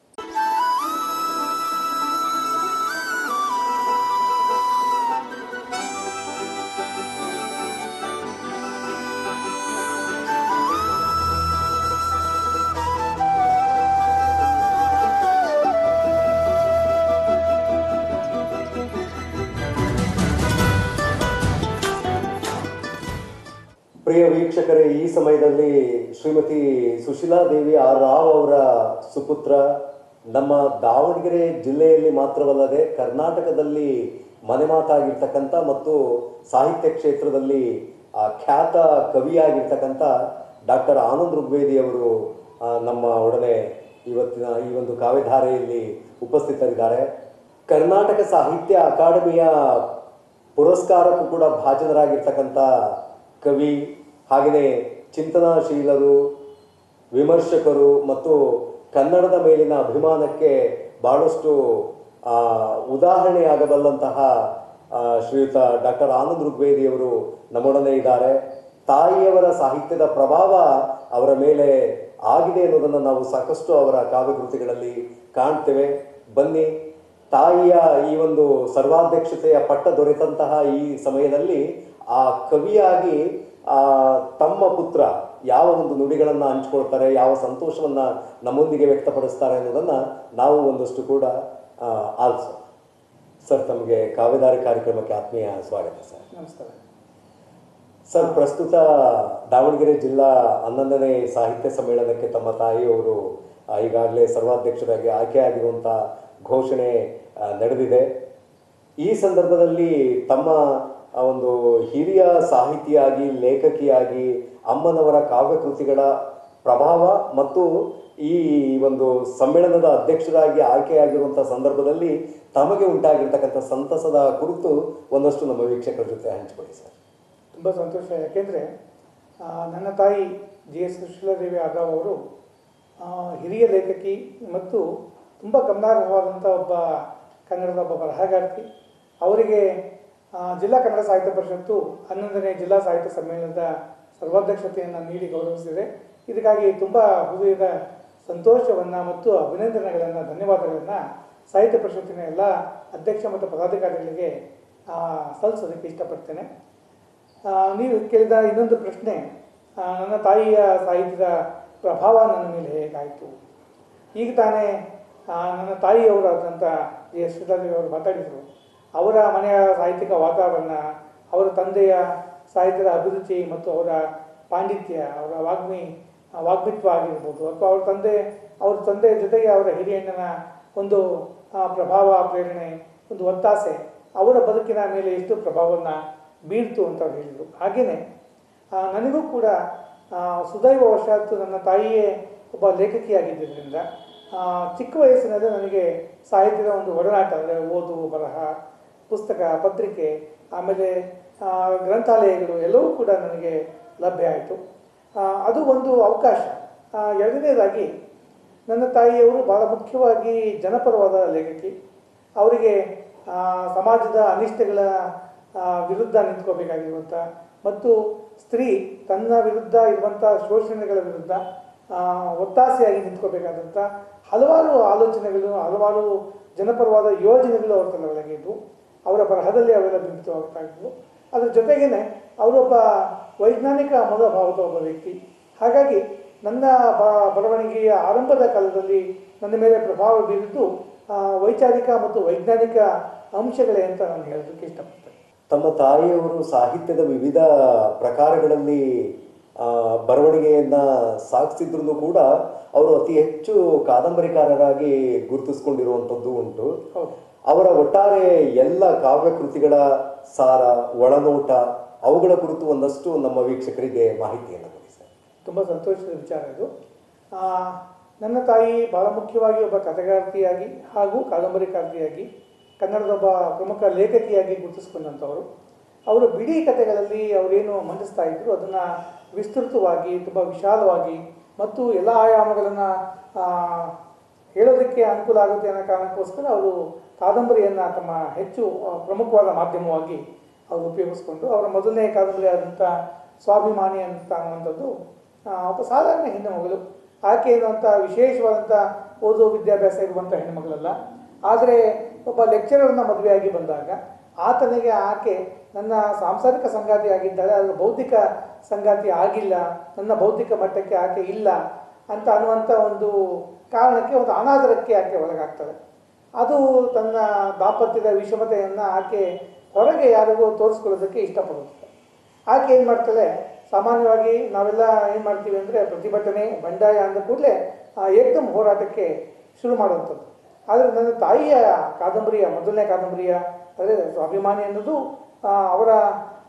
A: ಪ್ರಿಯ ವೀಕ್ಷಕರೇ ಈ ಸಮಯದಲ್ಲಿ ಶ್ರೀಮತಿ ಸುಶೀಲಾ ದೇವಿ ಆರ್ ರಾವ್ ಅವರ ಸುಪುತ್ರ ನಮ್ಮ ದಾವಣಗೆರೆ ಜಿಲ್ಲೆಯಲ್ಲಿ ಮಾತ್ರವಲ್ಲದೆ ಕರ್ನಾಟಕದಲ್ಲಿ ಮನೆಮಾತಾಗಿರ್ತಕ್ಕಂಥ ಮತ್ತು ಸಾಹಿತ್ಯ ಕ್ಷೇತ್ರದಲ್ಲಿ ಆ ಖ್ಯಾತ ಕವಿಯಾಗಿರ್ತಕ್ಕಂಥ ಡಾಕ್ಟರ್ ಆನಂದ್ ಋಗ್ವೇದಿ ಅವರು ಆ, ನಮ್ಮ ಒಡನೆ ಇವತ್ತಿನ ಈ ಒಂದು ಕಾವ್ಯಧಾರೆಯಲ್ಲಿ ಉಪಸ್ಥಿತರಿದ್ದಾರೆ ಕರ್ನಾಟಕ ಸಾಹಿತ್ಯ ಅಕಾಡೆಮಿಯ ಪುರಸ್ಕಾರಕ್ಕೂ ಕೂಡ ಭಾಜನರಾಗಿರ್ತಕ್ಕಂಥ ಕವಿ ಹಾಗೆಯೇ ಚಿಂತನಾಶೀಲರು ವಿಮರ್ಶಕರು ಮತ್ತು ಕನ್ನಡದ ಮೇಲಿನ ಅಭಿಮಾನಕ್ಕೆ ಬಹಳಷ್ಟು ಆ, ಉದಾಹರಣೆಯಾಗಬಲ್ಲಂತಹ ಆ, ಶ್ರೀಯುತ ಡಾಕ್ಟರ್ ಆನಂದ್ ಋಗ್ವೇದಿಯವರು ನಮ್ಮೊಡನೆ ಇದ್ದಾರೆ ತಾಯಿಯವರ ಸಾಹಿತ್ಯದ ಪ್ರಭಾವ ಅವರ ಮೇಲೆ ಆಗಿದೆ ಅನ್ನೋದನ್ನು ನಾವು ಸಾಕಷ್ಟು ಅವರ ಕಾವ್ಯಕೃತಿಗಳಲ್ಲಿ ಕಾಣ್ತೇವೆ ಬನ್ನಿ ತಾಯಿಯ ಈ ಒಂದು ಸರ್ವಾಧ್ಯಕ್ಷತೆಯ ಪಟ್ಟ ದೊರೆತಂತಹ ಈ ಸಮಯದಲ್ಲಿ ಆ ಕವಿಯಾಗಿ ಆ ತಮ್ಮ ಪುತ್ರ ಯಾವ ಒಂದು ನುಡಿಗಳನ್ನ ಹಂಚ್ಕೊಳ್ತಾರೆ ಯಾವ ಸಂತೋಷವನ್ನ ನಮ್ಮೊಂದಿಗೆ ವ್ಯಕ್ತಪಡಿಸ್ತಾರೆ ಅನ್ನೋದನ್ನ ನಾವು ಒಂದಷ್ಟು ಕೂಡ ಆ, ಆಲಿಸೋಣ ಸರ್ ತಮಗೆ ಕಾವ್ಯಧಾರೆ ಕಾರ್ಯಕ್ರಮಕ್ಕೆ ಆತ್ಮೀಯ ಸ್ವಾಗತ ಸರ್
C: ನಮಸ್ಕಾರ
A: ಸರ್ ಪ್ರಸ್ತುತ ದಾವಣಗೆರೆ ಜಿಲ್ಲಾ ಹನ್ನೊಂದನೇ ಸಾಹಿತ್ಯ ಸಮ್ಮೇಳನಕ್ಕೆ ತಮ್ಮ ತಾಯಿಯವರು ಆ, ಈಗಾಗಲೇ ಸರ್ವಾಧ್ಯಕ್ಷರಾಗಿ ಆಯ್ಕೆಯಾಗಿರುವಂಥ ಘೋಷಣೆ ಆ, ನಡೆದಿದೆ ಈ ಸಂದರ್ಭದಲ್ಲಿ ತಮ್ಮ ಆ ಒಂದು ಹಿರಿಯ ಸಾಹಿತಿಯಾಗಿ ಲೇಖಕಿಯಾಗಿ ಅಮ್ಮನವರ ಕಾವ್ಯಕೃತಿಗಳ ಪ್ರಭಾವ ಮತ್ತು ಈ ಒಂದು ಸಮ್ಮೇಳನದ ಅಧ್ಯಕ್ಷರಾಗಿ ಆಯ್ಕೆಯಾಗಿರುವಂಥ ಸಂದರ್ಭದಲ್ಲಿ ತಮಗೆ ಉಂಟಾಗಿರ್ತಕ್ಕಂಥ ಸಂತಸದ ಕುರಿತು ಒಂದಷ್ಟು ನಮ್ಮ ವೀಕ್ಷಕರ ಜೊತೆ ಹಂಚಿಕೊಳ್ಳಿ ಸರ್
C: ತುಂಬ ಸಂತೋಷ ಯಾಕೆಂದರೆ ನನ್ನ ತಾಯಿ ಜಿ ಎಸ್ ಸುಶೀಲಾದೇವಿ ಆಗಾವ್ ಅವರು ಆ, ಹಿರಿಯ ಲೇಖಕಿ ಮತ್ತು ತುಂಬ ಗಮನಾರ್ಹವಾದಂಥ ಒಬ್ಬ ಕನ್ನಡದ ಒಬ್ಬ ಬರಹಗಾರ್ತಿ ಅವರಿಗೆ ಆ, ಜಿಲ್ಲಾ ಕನ್ನಡ ಸಾಹಿತ್ಯ ಪರಿಷತ್ತು ಹನ್ನೊಂದನೇ ಜಿಲ್ಲಾ ಸಾಹಿತ್ಯ ಸಮ್ಮೇಳನದ ಸರ್ವಾಧ್ಯಕ್ಷತೆಯನ್ನು ನೀಡಿ ಗೌರವಿಸಿದೆ ಇದಕ್ಕಾಗಿ ತುಂಬ ಹೃದಯದ ಸಂತೋಷವನ್ನು ಮತ್ತು ಅಭಿನಂದನೆಗಳನ್ನು ಧನ್ಯವಾದಗಳನ್ನು ಸಾಹಿತ್ಯ ಪರಿಷತ್ತಿನ ಎಲ್ಲ ಅಧ್ಯಕ್ಷ ಮತ್ತು ಪದಾಧಿಕಾರಿಗಳಿಗೆ ಆ, ಸಲ್ಲಿಸೋದಕ್ಕೆ ಇಷ್ಟಪಡ್ತೇನೆ ಆ, ನೀವು ಕೇಳಿದ ಇನ್ನೊಂದು ಪ್ರಶ್ನೆ ಆ, ನನ್ನ ತಾಯಿಯ ಸಾಹಿತ್ಯದ ಪ್ರಭಾವ ನನ್ನ ಮೇಲೆ ಹೇಗಾಯಿತು ಈಗ ತಾನೇ ಆ, ನನ್ನ ತಾಯಿಯವರಾದಂಥ ಜಿ ಎಸ್ ಸುಧಾದೇವಿ ಅವರು ಮಾತಾಡಿದರು ಅವರ ಮನೆಯ ಸಾಹಿತ್ಯಿಕ ವಾತಾವರಣ ಅವರ ತಂದೆಯ ಸಾಹಿತ್ಯದ ಅಭಿರುಚಿ ಮತ್ತು ಅವರ ಪಾಂಡಿತ್ಯ ಅವರ ವಾಗ್ಮಿ ಆ, ವಾಗ್ಮಿತ್ವ ಆಗಿರ್ಬೋದು ಅಥವಾ ಅವ್ರ ತಂದೆ ಅವ್ರ ತಂದೆಯ ಜೊತೆಗೆ ಅವರ ಹಿರಿಯಣ್ಣನ ಒಂದು ಆ, ಪ್ರಭಾವ ಪ್ರೇರಣೆ ಒಂದು ಒತ್ತಾಸೆ ಅವರ ಬದುಕಿನ ಮೇಲೆ ಎಷ್ಟು ಪ್ರಭಾವವನ್ನು ಬೀರ್ತು ಅಂತ ಅವ್ರು ಹೇಳಿದರು ಹಾಗೆಯೇ ಆ, ನನಗೂ ಕೂಡ ಆ, ಸುದೈವವಶಾತ್ತು ನನ್ನ ತಾಯಿಯೇ ಒಬ್ಬ ಲೇಖಕಿಯಾಗಿದ್ದರಿಂದ ಆ, ಚಿಕ್ಕ ವಯಸ್ಸಿನಲ್ಲೇ ನನಗೆ ಸಾಹಿತ್ಯದ ಒಂದು ಒಡನಾಟ ಅಂದರೆ ಓದು ಬರಹ ಪುಸ್ತಕ ಪತ್ರಿಕೆ ಆಮೇಲೆ ಆ, ಗ್ರಂಥಾಲಯಗಳು ಎಲ್ಲವೂ ಕೂಡ ನನಗೆ ಲಭ್ಯ ಆಯಿತು ಅದು ಒಂದು ಅವಕಾಶ ಆ, ಎರಡನೇದಾಗಿ ನನ್ನ ತಾಯಿಯವರು ಬಹಳ ಮುಖ್ಯವಾಗಿ ಜನಪರವಾದ ಲೇಖಕಿ ಅವರಿಗೆ ಆ, ಸಮಾಜದ ಅನಿಷ್ಟಗಳ ಆ, ವಿರುದ್ಧ ನಿಂತ್ಕೋಬೇಕಾಗಿರುವಂಥ ಮತ್ತು ಸ್ತ್ರೀ ತನ್ನ ವಿರುದ್ಧ ಇರುವಂಥ ಶೋಷಣೆಗಳ ವಿರುದ್ಧ ಆ, ಒತ್ತಾಸೆಯಾಗಿ ನಿಂತ್ಕೋಬೇಕಾದಂಥ ಹಲವಾರು ಆಲೋಚನೆಗಳು ಹಲವಾರು ಜನಪರವಾದ ಯೋಜನೆಗಳು ಅವ್ರ ತಲೆ ಒಳಗೆ ಇದ್ವು ಅವರ ಬರಹದಲ್ಲಿ ಅವೆಲ್ಲ ಬಿಂಬಿತವಾಗ್ತಾ ಇದ್ವು ಅದ್ರ ಜೊತೆಗೇನೆ ಅವರೊಬ್ಬ ವೈಜ್ಞಾನಿಕ ಮನೋಭಾವದ ಒಬ್ಬ ವ್ಯಕ್ತಿ ಹಾಗಾಗಿ ನನ್ನ ಬ ಬರವಣಿಗೆಯ ಆರಂಭದ ಕಾಲದಲ್ಲಿ ನನ್ನ ಮೇಲೆ ಪ್ರಭಾವ ಬೀರಿದ್ದು ಆ, ವೈಚಾರಿಕ ಮತ್ತು ವೈಜ್ಞಾನಿಕ ಅಂಶಗಳೇ ಅಂತ ನಾನು ಹೇಳೋದಕ್ಕೆ ಇಷ್ಟಪಡ್ತೇನೆ
A: ತಮ್ಮ ತಾಯಿಯವರು ಸಾಹಿತ್ಯದ ವಿವಿಧ ಪ್ರಕಾರಗಳಲ್ಲಿ ಆ, ಬರವಣಿಗೆಯನ್ನ ಸಾಗಿಸಿದ್ರು ಕೂಡ ಅವರು ಅತಿ ಹೆಚ್ಚು ಕಾದಂಬರಿಕಾರರಾಗಿ ಗುರುತಿಸ್ಕೊಂಡಿರುವಂಥದ್ದು ಉಂಟು
C: ಹೌದು
A: ಅವರ ಒಟ್ಟಾರೆ ಎಲ್ಲ ಕಾವ್ಯ ಕೃತಿಗಳ ಸಾರ ಒಳನೋಟ ಅವುಗಳ ಕುರಿತು ಒಂದಷ್ಟು ನಮ್ಮ ವೀಕ್ಷಕರಿಗೆ ಮಾಹಿತಿಯನ್ನು ಕೊಡಿ ಸರ್
C: ತುಂಬ ಸಂತೋಷದ ವಿಚಾರ ಇದು ಆ, ನನ್ನ ತಾಯಿ ಬಹಳ ಮುಖ್ಯವಾಗಿ ಒಬ್ಬ ಕಥೆಗಾರ್ತಿಯಾಗಿ ಹಾಗೂ ಕಾದಂಬರಿಕಾರ್ತಿಯಾಗಿ ಕನ್ನಡದ ಒಬ್ಬ ಪ್ರಮುಖ ಲೇಖಕಿಯಾಗಿ ಗುರುತಿಸ್ಕೊಂಡಂಥವರು ಅವರು ಬಿಡಿ ಕಥೆಗಳಲ್ಲಿ ಅವರೇನು ಮಂಡಿಸ್ತಾ ಇದ್ರು ಅದನ್ನು ವಿಸ್ತೃತವಾಗಿ ತುಂಬ ವಿಶಾಲವಾಗಿ ಮತ್ತು ಎಲ್ಲ ಆಯಾಮಗಳನ್ನು ಹೇಳೋದಕ್ಕೆ ಅನುಕೂಲ ಆಗುತ್ತೆ ಅನ್ನೋ ಕಾರಣಕ್ಕೋಸ್ಕರ ಅವರು ಕಾದಂಬರಿಯನ್ನು ತಮ್ಮ ಹೆಚ್ಚು ಆ, ಪ್ರಮುಖವಾದ ಮಾಧ್ಯಮವಾಗಿ ಅವರು ಉಪಯೋಗಿಸ್ಕೊಂಡು ಅವರ ಮೊದಲನೇ ಕಾದಂಬರಿ ಆದಂಥ ಸ್ವಾಭಿಮಾನಿ ಅಂತ ಅನ್ನುವಂಥದ್ದು ಆ, ಒಬ್ಬ ಸಾಧಾರಣ ಹೆಣ್ಣು ಮಗಳು ಆಕೆ ಎನ್ನುವಂಥ ವಿಶೇಷವಾದಂಥ ಓದು ವಿದ್ಯಾಭ್ಯಾಸ ಇರುವಂಥ ಹೆಣ್ಣುಮಗಳಲ್ಲ ಆದರೆ ಒಬ್ಬ ಲೆಕ್ಚರರ್ನ ಮದುವೆಯಾಗಿ ಬಂದಾಗ ಆತನಿಗೆ ಆಕೆ ನನ್ನ ಸಾಂಸಾರಿಕ ಸಂಗಾತಿ ಆಗಿದ್ದಾಳೆ ಅದರ ಬೌದ್ಧಿಕ ಸಂಗಾತಿ ಆಗಿಲ್ಲ ನನ್ನ ಬೌದ್ಧಿಕ ಮಟ್ಟಕ್ಕೆ ಆಕೆ ಇಲ್ಲ ಅಂತ ಅನ್ನುವಂಥ ಒಂದು ಕಾರಣಕ್ಕೆ ಒಂದು ಅನಾದರಕ್ಕೆ ಆಕೆ ಒಳಗಾಗ್ತಾಳೆ ಅದು ತನ್ನ ದಾಂಪತ್ಯದ ವಿಷಮತೆಯನ್ನು ಆಕೆ ಹೊರಗೆ ಯಾರಿಗೂ ತೋರಿಸ್ಕೊಳ್ಳೋದಕ್ಕೆ ಇಷ್ಟಪಡುತ್ತೆ ಆಕೆ ಏನು ಮಾಡ್ತಾಳೆ ಸಾಮಾನ್ಯವಾಗಿ ನಾವೆಲ್ಲ ಏನು ಮಾಡ್ತೀವಿ ಅಂದರೆ ಪ್ರತಿಭಟನೆ ಬಂಡಾಯ ಅಂದ ಕೂಡಲೇ ಏಕದಮ್ ಹೋರಾಟಕ್ಕೆ ಶುರು ಮಾಡುವಂಥದ್ದು ಆದರೆ ನನ್ನ ತಾಯಿಯ ಕಾದಂಬರಿಯ ಮೊದಲನೇ ಕಾದಂಬರಿಯ ಅಂದರೆ ಸ್ವಾಭಿಮಾನಿ ಅನ್ನೋದು ಆ, ಅವರ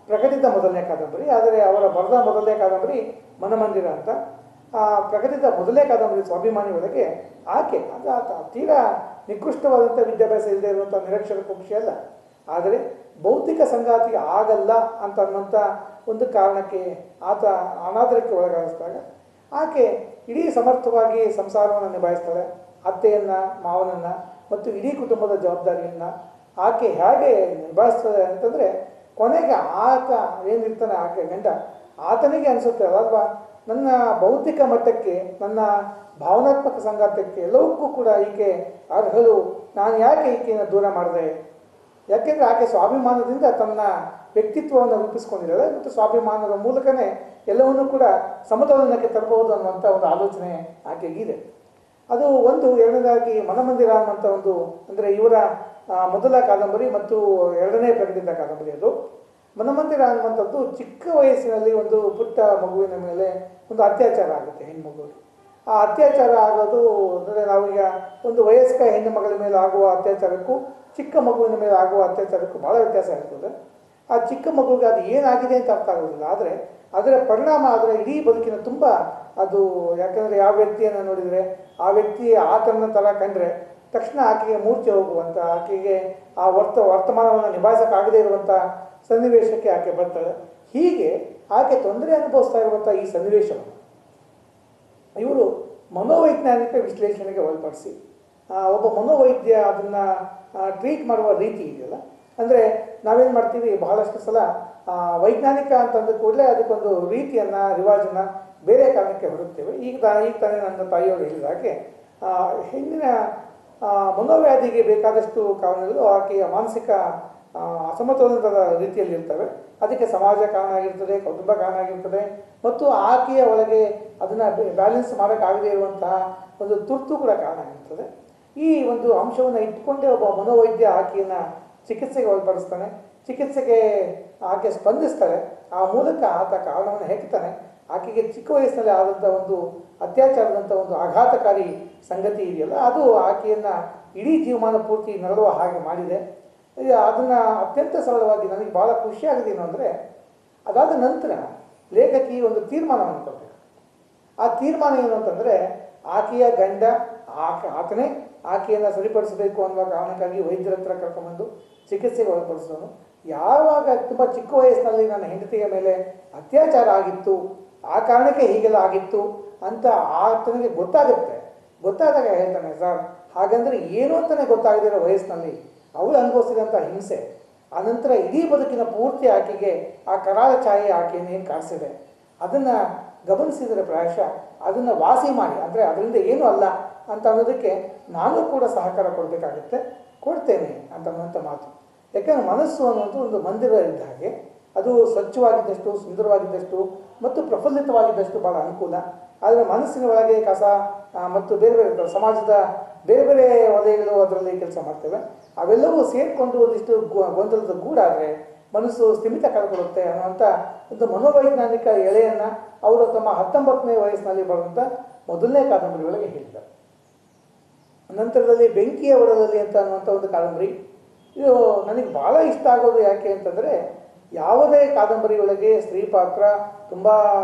C: ಪ್ರಕಟಿತ ಮೊದಲನೇ ಕಾದಂಬರಿ ಆದರೆ ಅವರ ಬರೆದ ಮೊದಲನೇ ಕಾದಂಬರಿ ಮನಮಂದಿರ ಅಂತ ಆ ಪ್ರಕಟಿತ ಮೊದಲನೇ ಕಾದಂಬರಿ ಸ್ವಾಭಿಮಾನಿ ಒಳಗೆ ಆಕೆ ಅದು ಆತ ತೀರಾ ನಿಕೃಷ್ಟವಾದಂಥ ವಿದ್ಯಾಭ್ಯಾಸ ಇಲ್ಲದೆ ಇರುವಂಥ ನಿರಕ್ಷರ ಕುಕ್ಷಿ ಅಲ್ಲ ಆದರೆ ಭೌತಿಕ ಸಂಗಾತಿ ಆಗಲ್ಲ ಅಂತ ಅನ್ನೋಂಥ ಒಂದು ಕಾರಣಕ್ಕೆ ಆತ ಅನಾದರಕ್ಕೆ ಒಳಗಾಗಿಸಿದಾಗ ಆಕೆ ಇಡೀ ಸಮರ್ಥವಾಗಿ ಸಂಸಾರವನ್ನು ನಿಭಾಯಿಸ್ತಾಳೆ ಅತ್ತೆಯನ್ನು ಮಾವನನ್ನು ಮತ್ತು ಇಡೀ ಕುಟುಂಬದ ಜವಾಬ್ದಾರಿಯನ್ನು ಆಕೆ ಹೇಗೆ ನಿಭಾಯಿಸ್ತದೆ ಅಂತಂದರೆ ಕೊನೆಗೆ ಆತ ಏನಿರ್ತಾನೆ ಆಕೆ ಗಂಡ ಆತನಿಗೆ ಅನಿಸುತ್ತೆ ಅಲ್ವಾ ನನ್ನ ಬೌದ್ಧಿಕ ಮಟ್ಟಕ್ಕೆ ನನ್ನ ಭಾವನಾತ್ಮಕ ಸಂಗಾತಕ್ಕೆ ಎಲ್ಲವಕ್ಕೂ ಕೂಡ ಈಕೆ ಅರ್ಹಳು ನಾನು ಯಾಕೆ ಈಕೆಯನ್ನು ದೂರ ಮಾಡಿದೆ ಯಾಕೆಂದರೆ ಆಕೆ ಸ್ವಾಭಿಮಾನದಿಂದ ತನ್ನ ವ್ಯಕ್ತಿತ್ವವನ್ನು ರೂಪಿಸ್ಕೊಂಡಿದ್ದಾಳೆ ಮತ್ತು ಸ್ವಾಭಿಮಾನದ ಮೂಲಕನೇ ಎಲ್ಲವನ್ನೂ ಕೂಡ ಸಮತೋಲನಕ್ಕೆ ತರಬಹುದು ಅನ್ನುವಂಥ ಒಂದು ಆಲೋಚನೆ ಆಕೆಗಿದೆ ಅದು ಒಂದು ಎರಡನೇದಾಗಿ ಮನಮಂದಿರ ಅನ್ನುವಂಥ ಒಂದು ಅಂದರೆ ಇವರ ಆ, ಮೊದಲ ಕಾದಂಬರಿ ಮತ್ತು ಎರಡನೇ ಪ್ರಕಟಿತ ಕಾದಂಬರಿ ಅದು ಮನಮಂದಿರ ಅನ್ನುವಂಥದ್ದು ಚಿಕ್ಕ ವಯಸ್ಸಿನಲ್ಲಿ ಒಂದು ಪುಟ್ಟ ಮಗುವಿನ ಮೇಲೆ ಒಂದು ಅತ್ಯಾಚಾರ ಆಗುತ್ತೆ ಹೆಣ್ಮಗುವಿಗೆ ಆ ಅತ್ಯಾಚಾರ ಆಗೋದು ಅಂದರೆ ನಾವೀಗ ಒಂದು ವಯಸ್ಕ ಹೆಣ್ಣು ಮಗಳ ಮೇಲೆ ಆಗುವ ಅತ್ಯಾಚಾರಕ್ಕೂ ಚಿಕ್ಕ ಮಗುವಿನ ಮೇಲೆ ಆಗುವ ಅತ್ಯಾಚಾರಕ್ಕೂ ಭಾಳ ವ್ಯತ್ಯಾಸ ಇರ್ತದೆ ಆ ಚಿಕ್ಕ ಮಗುವಿಗೆ ಅದು ಏನಾಗಿದೆ ಅಂತ ಅರ್ಥ ಆಗೋದಿಲ್ಲ ಆದರೆ ಅದರ ಪರಿಣಾಮ ಅದರ ಇಡೀ ಬದುಕಿನ ತುಂಬ ಅದು ಯಾಕಂದರೆ ಯಾವ ವ್ಯಕ್ತಿಯನ್ನು ನೋಡಿದರೆ ಆ ವ್ಯಕ್ತಿ ಆತನ ಥರ ಕಂಡ್ರೆ ತಕ್ಷಣ ಆಕೆಗೆ ಮೂರ್ಛೆ ಹೋಗುವಂಥ ಆಕೆಗೆ ಆ ವರ್ತ ವರ್ತಮಾನವನ್ನು ನಿಭಾಯಿಸೋಕ್ಕಾಗದೇ ಇರುವಂಥ ಸನ್ನಿವೇಶಕ್ಕೆ ಆಕೆ ಬರ್ತಾಳೆ ಹೀಗೆ ಆಕೆ ತೊಂದರೆ ಅನುಭವಿಸ್ತಾ ಇರುವಂಥ ಈ ಸನ್ನಿವೇಶವನ್ನು ಇವರು ಮನೋವೈಜ್ಞಾನಿಕ ವಿಶ್ಲೇಷಣೆಗೆ ಒಳಪಡಿಸಿ ಆ, ಒಬ್ಬ ಮನೋವೈದ್ಯ ಅದನ್ನು ಟ್ರೀಟ್ ಮಾಡುವ ರೀತಿ ಇದೆಯಲ್ಲ ಅಂದರೆ ನಾವೇನು ಮಾಡ್ತೀವಿ ಬಹಳಷ್ಟು ಸಲ ಆ, ವೈಜ್ಞಾನಿಕ ಅಂತಂದ ಕೂಡಲೇ ಅದಕ್ಕೊಂದು ರೀತಿಯನ್ನು ರಿವಾಜನ್ನು ಬೇರೆ ಕಾರಣಕ್ಕೆ ಹೊರಡ್ತೇವೆ ಈಗ ತಾ ಈಗ ತಾನೇ ನನ್ನ ತಾಯಿಯವರು ಹೇಳಿದ ಹಾಗೆ ಆ, ಹೆಣ್ಣಿನ ಆ, ಮನೋವ್ಯಾಧಿಗೆ ಬೇಕಾದಷ್ಟು ಕಾರಣಗಳು ಆಕೆಯ ಮಾನಸಿಕ ಆ, ಅಸಮತೋಲನದ ರೀತಿಯಲ್ಲಿ ಇರ್ತವೆ ಅದಕ್ಕೆ ಸಮಾಜ ಕಾರಣ ಆಗಿರ್ತದೆ ಕುಟುಂಬ ಕಾರಣ ಆಗಿರ್ತದೆ ಮತ್ತು ಆಕೆಯ ಒಳಗೆ ಅದನ್ನು ಬ್ಯಾಲೆನ್ಸ್ ಮಾಡೋಕ್ಕಾಗದೇ ಇರುವಂತಹ ಒಂದು ತುರ್ತು ಕೂಡ ಕಾರಣ ಆಗಿರ್ತದೆ ಈ ಒಂದು ಅಂಶವನ್ನು ಇಟ್ಕೊಂಡೇ ಒಬ್ಬ ಮನೋವೈದ್ಯ ಆಕೆಯನ್ನು ಚಿಕಿತ್ಸೆಗೆ ಒಳಪಡಿಸ್ತಾನೆ ಚಿಕಿತ್ಸೆಗೆ ಆಕೆ ಸ್ಪಂದಿಸ್ತಾಳೆ ಆ ಮೂಲಕ ಆತ ಕಾರಣವನ್ನು ಹೆಕ್ತಾನೆ ಆಕೆಗೆ ಚಿಕ್ಕ ವಯಸ್ಸಿನಲ್ಲಿ ಆದಂಥ ಒಂದು ಅತ್ಯಾಚಾರದಂಥ ಒಂದು ಆಘಾತಕಾರಿ ಸಂಗತಿ ಇದೆಯಲ್ಲ ಅದು ಆಕೆಯನ್ನು ಇಡೀ ಜೀವಮಾನ ಪೂರ್ತಿ ನರಳುವ ಹಾಗೆ ಮಾಡಿದೆ ಈಗ ಅದನ್ನು ಅತ್ಯಂತ ಸರಳವಾಗಿ ನನಗೆ ಭಾಳ ಖುಷಿಯಾಗಿದೆ ಏನು ಅಂದರೆ ಅದಾದ ನಂತರ ಲೇಖಕಿ ಒಂದು ತೀರ್ಮಾನವನ್ನು ಕೊಡಬೇಕು ಆ ತೀರ್ಮಾನ ಏನು ಅಂತಂದರೆ ಆಕೆಯ ಗಂಡ ಆಕೆ ಆತನೇ ಆಕೆಯನ್ನು ಸರಿಪಡಿಸಬೇಕು ಅನ್ನುವ ಕಾರಣಕ್ಕಾಗಿ ವೈದ್ಯರ ಹತ್ರ ಕರ್ಕೊಂಬಂದು ಚಿಕಿತ್ಸೆಗೆ ಒಳಪಡಿಸೋನು ಯಾವಾಗ ತುಂಬ ಚಿಕ್ಕ ವಯಸ್ಸಿನಲ್ಲಿ ನನ್ನ ಹೆಂಡತಿಯ ಮೇಲೆ ಅತ್ಯಾಚಾರ ಆಗಿತ್ತು ಆ ಕಾರಣಕ್ಕೆ ಹೀಗೆಲ್ಲ ಆಗಿತ್ತು ಅಂತ ಆತನಿಗೆ ಗೊತ್ತಾಗುತ್ತೆ ಗೊತ್ತಾದಾಗ ಹೇಳ್ತಾನೆ ಸರ್ ಹಾಗಂದ್ರೆ ಏನು ಅಂತಲೇ ಗೊತ್ತಾಗದಿರೋ ವಯಸ್ಸಿನಲ್ಲಿ ಅವಳು ಅನುಭವಿಸಿದಂಥ ಹಿಂಸೆ ಆನಂತರ ಇಡೀ ಬದುಕಿನ ಪೂರ್ತಿ ಆಕೆಗೆ ಆ ಕರಾಳ ಛಾಯೆ ಆಕೆಯನ್ನು ಏನು ಕಾಣಿಸಿದೆ ಅದನ್ನು ಗಮನಿಸಿದರೆ ಪ್ರಾಯಶಃ ಅದನ್ನು ವಾಸಿ ಮಾಡಿ ಅಂದರೆ ಅದರಿಂದ ಏನೂ ಅಲ್ಲ ಅಂತ ಅನ್ನೋದಕ್ಕೆ ನಾನು ಕೂಡ ಸಹಕಾರ ಕೊಡಬೇಕಾಗುತ್ತೆ ಕೊಡ್ತೇನೆ ಅಂತ ಅನ್ನುವಂಥ ಮಾತು ಯಾಕಂದರೆ ಮನಸ್ಸು ಅನ್ನುವಂಥ ಒಂದು ಮಂದಿರ ಇದ್ದ ಹಾಗೆ ಅದು ಸ್ವಚ್ಛವಾಗಿದ್ದಷ್ಟು ಸುಂದರವಾಗಿದ್ದಷ್ಟು ಮತ್ತು ಪ್ರಫುಲ್ಲಿತವಾಗಿದ್ದಷ್ಟು ಭಾಳ ಅನುಕೂಲ ಆದರೆ ಮನಸ್ಸಿನ ಒಳಗೆ ಕಸ ಆ, ಮತ್ತು ಬೇರೆ ಬೇರೆ ಇರ್ತವೆ. ಸಮಾಜದ ಬೇರೆ ಬೇರೆ ವಲಯಗಳು ಅದರಲ್ಲಿ ಕೆಲಸ ಮಾಡ್ತೇವೆ ಅವೆಲ್ಲವೂ ಸೇರಿಕೊಂಡು ಒಂದಿಷ್ಟು ಗೊ- ಗೊಂದಲದ ಗೂಡಾದರೆ ಮನಸ್ಸು ಸ್ಥಿಮಿತ ಕಳ್ಕೊಳ್ಳುತ್ತೆ ಅನ್ನುವಂಥ ಒಂದು ಮನೋವೈಜ್ಞಾನಿಕ ಎಳೆಯನ್ನು ಅವರು ತಮ್ಮ ಹತ್ತೊಂಬತ್ತನೇ ವಯಸ್ಸಿನಲ್ಲಿ ಬರುವಂಥ ಮೊದಲನೇ ಕಾದಂಬರಿಗಳಿಗೆ ಹೇಳಿದ್ದಾರೆ ನಂತರದಲ್ಲಿ ಬೆಂಕಿಯ ಒಡಲಲ್ಲಿ ಅಂತ ಅನ್ನುವಂಥ ಒಂದು ಕಾದಂಬರಿ ಇದು ನನಗೆ ಭಾಳ ಇಷ್ಟ ಆಗೋದು ಯಾಕೆ ಅಂತಂದರೆ ಯಾವುದೇ ಕಾದಂಬರಿಯೊಳಗೆ ಸ್ತ್ರೀ ಪಾತ್ರ ತುಂಬ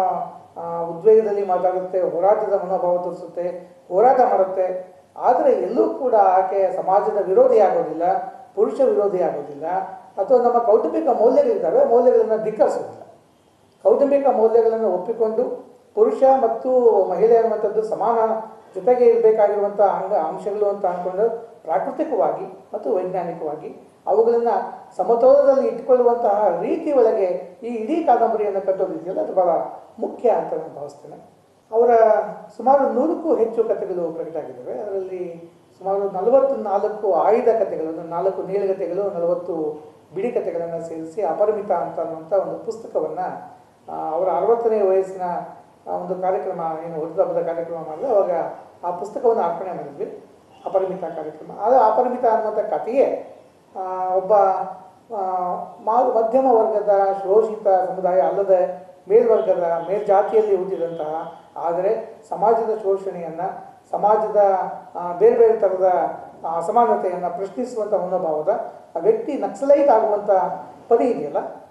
C: ಉದ್ವೇಗದಲ್ಲಿ ಮಾತಾಡುತ್ತೆ ಹೋರಾಟದ ಮನೋಭಾವ ತೋರಿಸುತ್ತೆ ಹೋರಾಟ ಮಾಡುತ್ತೆ ಆದರೆ ಎಲ್ಲೂ ಕೂಡ ಆಕೆ ಸಮಾಜದ ವಿರೋಧಿ ಆಗೋದಿಲ್ಲ ಪುರುಷ ವಿರೋಧಿ ಆಗೋದಿಲ್ಲ ಅಥವಾ ನಮ್ಮ ಕೌಟುಂಬಿಕ ಮೌಲ್ಯಗಳಿದ್ದಾವೆ ಮೌಲ್ಯಗಳನ್ನು ಧಿಕ್ಕರಿಸೋದಿಲ್ಲ ಕೌಟುಂಬಿಕ ಮೌಲ್ಯಗಳನ್ನು ಒಪ್ಪಿಕೊಂಡು ಪುರುಷ ಮತ್ತು ಮಹಿಳೆ ಅನ್ನುವಂಥದ್ದು ಸಮಾನ ಜೊತೆಗೆ ಇರಬೇಕಾಗಿರುವಂಥ ಅಂಗ ಅಂಶಗಳು ಅಂತ ಅಂದ್ಕೊಂಡು ಪ್ರಾಕೃತಿಕವಾಗಿ ಮತ್ತು ವೈಜ್ಞಾನಿಕವಾಗಿ ಅವುಗಳನ್ನು ಸಮತೋಲನದಲ್ಲಿ ಇಟ್ಕೊಳ್ಳುವಂತಹ ರೀತಿ ಒಳಗೆ ಈ ಇಡೀ ಕಾದಂಬರಿಯನ್ನು ಕಟ್ಟೋದಿದೆಯಲ್ಲ ಅದು ಬಹಳ ಮುಖ್ಯ ಅಂತ ನಾನು ಭಾವಿಸ್ತೇನೆ ಅವರ ಸುಮಾರು ನೂರಕ್ಕೂ ಹೆಚ್ಚು ಕಥೆಗಳು ಪ್ರಕಟ ಆಗಿದ್ದಾವೆ ಅದರಲ್ಲಿ ಸುಮಾರು ನಲವತ್ತು ನಾಲ್ಕು ಆಯ್ದ ಕಥೆಗಳು ಅಂದ್ರೆ ನಾಲ್ಕು ನೀಳಗತೆಗಳು ನಲವತ್ತು ಬಿಡಿ ಕಥೆಗಳನ್ನು ಸೇರಿಸಿ ಅಪರಿಮಿತ ಅಂತ ಅನ್ನುವಂಥ ಒಂದು ಪುಸ್ತಕವನ್ನು ಅವರ ಅರವತ್ತನೇ ವಯಸ್ಸಿನ ಆ ಒಂದು ಕಾರ್ಯಕ್ರಮ ಏನು ಹುಟ್ಟುಹಬ್ಬದ ಕಾರ್ಯಕ್ರಮ ಮಾಡಿದ್ರೆ ಅವಾಗ ಆ ಪುಸ್ತಕವನ್ನು ಅರ್ಪಣೆ ಮಾಡಿದ್ವಿ ಅಪರಿಮಿತ ಕಾರ್ಯಕ್ರಮ ಅದು ಅಪರಿಮಿತ ಅನ್ನುವಂಥ ಕಥೆಯೇ ಆ, ಒಬ್ಬ ಆ, ಮಾ ಮಧ್ಯಮ ವರ್ಗದ ಶೋಷಿತ ಸಮುದಾಯ ಅಲ್ಲದೆ ಮೇಲ್ವರ್ಗದ ಮೇಲ್ಜಾತಿಯಲ್ಲಿ ಹುಟ್ಟಿದಂತಹ ಆದರೆ ಸಮಾಜದ ಶೋಷಣೆಯನ್ನು ಸಮಾಜದ ಆ, ಬೇರೆ ಬೇರೆ ಥರದ ಆ, ಅಸಮಾನತೆಯನ್ನು ಪ್ರಶ್ನಿಸುವಂಥ ಮನೋಭಾವದ ಆ ವ್ಯಕ್ತಿ ನಕ್ಸಲೈಟ್ ಆಗುವಂಥ ಪರಿ ಇದೆಯಲ್ಲ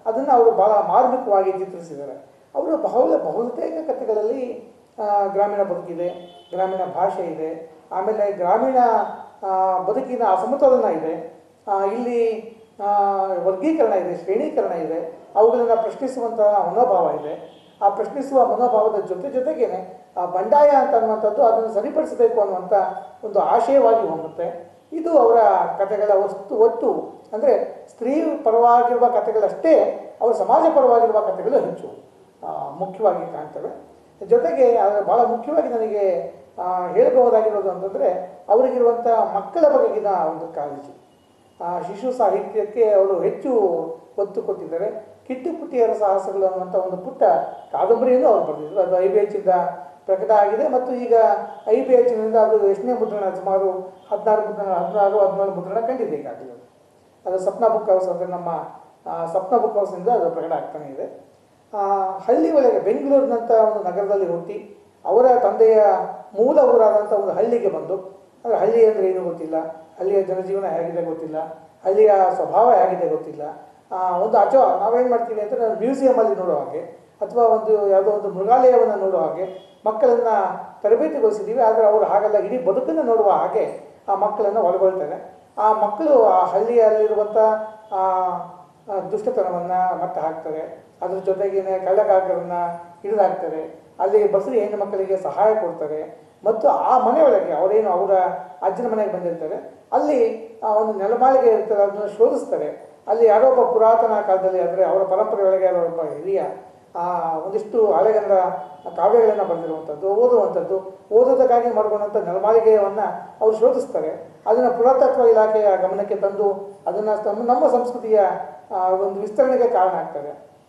C: ಅದನ್ನು ಅವರು ಭಾಳ ಮಾರ್ಮಿಕವಾಗಿ ಚಿತ್ರಿಸಿದ್ದಾರೆ ಅವರು ಬಹು ಬಹುತೇಕ ಕಥೆಗಳಲ್ಲಿ ಆ, ಗ್ರಾಮೀಣ ಬದುಕಿದೆ ಗ್ರಾಮೀಣ ಭಾಷೆ ಇದೆ ಆಮೇಲೆ ಗ್ರಾಮೀಣ ಆ, ಬದುಕಿನ ಅಸಮತೋಲನ ಇದೆ ಆ, ಇಲ್ಲಿ ಆ, ವರ್ಗೀಕರಣ ಇದೆ ಶ್ರೇಣೀಕರಣ ಇದೆ ಅವುಗಳನ್ನು ಪ್ರಶ್ನಿಸುವಂತಹ ಮನೋಭಾವ ಇದೆ ಆ ಪ್ರಶ್ನಿಸುವ ಮನೋಭಾವದ ಜೊತೆ ಜೊತೆಗೇನೆ ಆ ಬಂಡಾಯ ಅಂತ ಅನ್ನುವಂಥದ್ದು ಅದನ್ನು ಸರಿಪಡಿಸಬೇಕು ಅನ್ನುವಂಥ ಒಂದು ಆಶಯವಾಗಿ ಹೊಮ್ಮುತ್ತೆ ಇದು ಅವರ ಕಥೆಗಳ ವಸ್ತು ಒಟ್ಟು ಅಂದರೆ ಸ್ತ್ರೀ ಪರವಾಗಿರುವ ಕಥೆಗಳಷ್ಟೇ ಅವರ ಸಮಾಜ ಪರವಾಗಿರುವ ಕಥೆಗಳು ಹೆಚ್ಚು ಆ, ಮುಖ್ಯವಾಗಿ ಕಾಣ್ತವೆ ಜೊತೆಗೆ ಅದು ಭಾಳ ಮುಖ್ಯವಾಗಿ ನನಗೆ ಆ, ಹೇಳಬಹುದಾಗಿರೋದು ಅಂತಂದರೆ ಅವರಿಗಿರುವಂಥ ಮಕ್ಕಳ ಬಗೆಗಿನ ಒಂದು ಕಾಳಜಿ ಆ, ಶಿಶು ಸಾಹಿತ್ಯಕ್ಕೆ ಅವರು ಹೆಚ್ಚು ಒತ್ತು ಕೊಟ್ಟಿದ್ದಾರೆ ಕಿಟ್ಟು ಪುಟ್ಟಿಯರ ಸಾಹಸಗಳು ಅನ್ನುವಂಥ ಒಂದು ಪುಟ್ಟ ಕಾದಂಬರಿಯನ್ನು ಅವರು ಬರೆದಿದ್ರು ಅದು ಐ ಬಿ ಎಚ್ಚಿಂದ ಪ್ರಕಟ ಆಗಿದೆ ಮತ್ತು ಈಗ ಐ ಬಿ ಎಚ್ನಿಂದ ಅದು ಎಷ್ಟನೇ ಮುದ್ರಣ ಸುಮಾರು ಹದಿನಾರು ಮುದ್ರಣ ಹದಿನಾರು ಹದಿನೇಳು ಮುದ್ರಣ ಕಂಡಿದೆ ಈಗಾಗಲೇ ಅದು. ಅದು ಸಪ್ನ ಬುಕ್ ಹೌಸ್ ಅಂದರೆ ನಮ್ಮ ಆ, ಸಪ್ನ ಬುಕ್ ಹೌಸ್ನಿಂದ ಅದು ಪ್ರಕಟ ಆಗ್ತಾನೆ ಇದೆ ಆ, ಹಳ್ಳಿ ಒಳಗೆ ಬೆಂಗಳೂರಿನಂಥ ಒಂದು ನಗರದಲ್ಲಿ ಹುಟ್ಟಿ ಅವರ ತಂದೆಯ ಮೂಲ ಊರಾದಂಥ ಒಂದು ಹಳ್ಳಿಗೆ ಬಂದು ಅಂದರೆ ಹಳ್ಳಿ ಅಂದರೆ ಏನು ಗೊತ್ತಿಲ್ಲ ಹಳ್ಳಿಯ ಜನಜೀವನ ಹೇಗಿದೆ ಗೊತ್ತಿಲ್ಲ ಹಳ್ಳಿಯ ಸ್ವಭಾವ ಹೇಗಿದೆ ಗೊತ್ತಿಲ್ಲ ಆ, ಒಂದು ಅಚೋ ನಾವೇನು ಮಾಡ್ತೀವಿ ಅಂತ ನಾವು ಮ್ಯೂಸಿಯಮಲ್ಲಿ ನೋಡೋ ಹಾಗೆ ಅಥವಾ ಒಂದು ಯಾವುದೋ ಒಂದು ಮೃಗಾಲಯವನ್ನು ನೋಡೋ ಹಾಗೆ ಮಕ್ಕಳನ್ನು ತರಬೇತಿಗೊಳಿಸಿದ್ದೀವಿ ಆದರೆ ಅವರು ಹಾಗೆಲ್ಲ ಇಡೀ ಬದುಕನ್ನು ನೋಡುವ ಹಾಗೆ ಆ ಮಕ್ಕಳನ್ನು ಒಳಗೊಳ್ತಾರೆ ಆ ಮಕ್ಕಳು ಆ ಹಳ್ಳಿಯಲ್ಲಿರುವಂಥ ಆ, ಆ, ದುಷ್ಟತನವನ್ನು ಮಟ್ಟ ಹಾಕ್ತಾರೆ ಅದ್ರ ಜೊತೆಗೇನೆ ಕಳ್ಳಕಾಕರನ್ನ ಹಿಡಿದು ಹಾಕ್ತಾರೆ ಅಲ್ಲಿ ಬಸರಿ ಹೆಣ್ಣು ಮಕ್ಕಳಿಗೆ ಸಹಾಯ ಕೊಡ್ತಾರೆ ಮತ್ತು ಆ ಮನೆಯೊಳಗೆ ಅವರೇನು ಅವರ ಅಜ್ಜನ ಮನೆಗೆ ಬಂದಿರ್ತಾರೆ ಅಲ್ಲಿ ಆ ಒಂದು ನೆಲಮಾಳಿಗೆ ಇರ್ತಾರೆ ಅದನ್ನು ಶೋಧಿಸ್ತಾರೆ ಅಲ್ಲಿ ಯಾರೋ ಒಬ್ಬ ಪುರಾತನ ಕಾಲದಲ್ಲಿ ಅಂದರೆ ಅವರ ಪರಂಪರೆಯೊಳಗೆ ಯಾರೋ ಒಬ್ಬ ಹಿರಿಯ ಆ ಒಂದಿಷ್ಟು ಹಳೆಗನ್ನಡ ಕಾವ್ಯಗಳನ್ನು ಬರೆದಿರುವಂಥದ್ದು ಓದುವಂಥದ್ದು ಓದೋದಕ್ಕಾಗಿ ಮಾಡ್ಕೊಂಡಂಥ ನೆಲಮಾಳಿಗೆಯನ್ನು ಅವರು ಶೋಧಿಸ್ತಾರೆ ಅದನ್ನು ಪುರಾತತ್ವ ಇಲಾಖೆಯ ಗಮನಕ್ಕೆ ತಂದು ಅದನ್ನು ತಮ್ಮ ನಮ್ಮ ಸಂಸ್ಕೃತಿಯ ಆ, ಒಂದು ವಿಸ್ತರಣೆಗೆ ಕಾರಣ ಆಗ್ತದೆ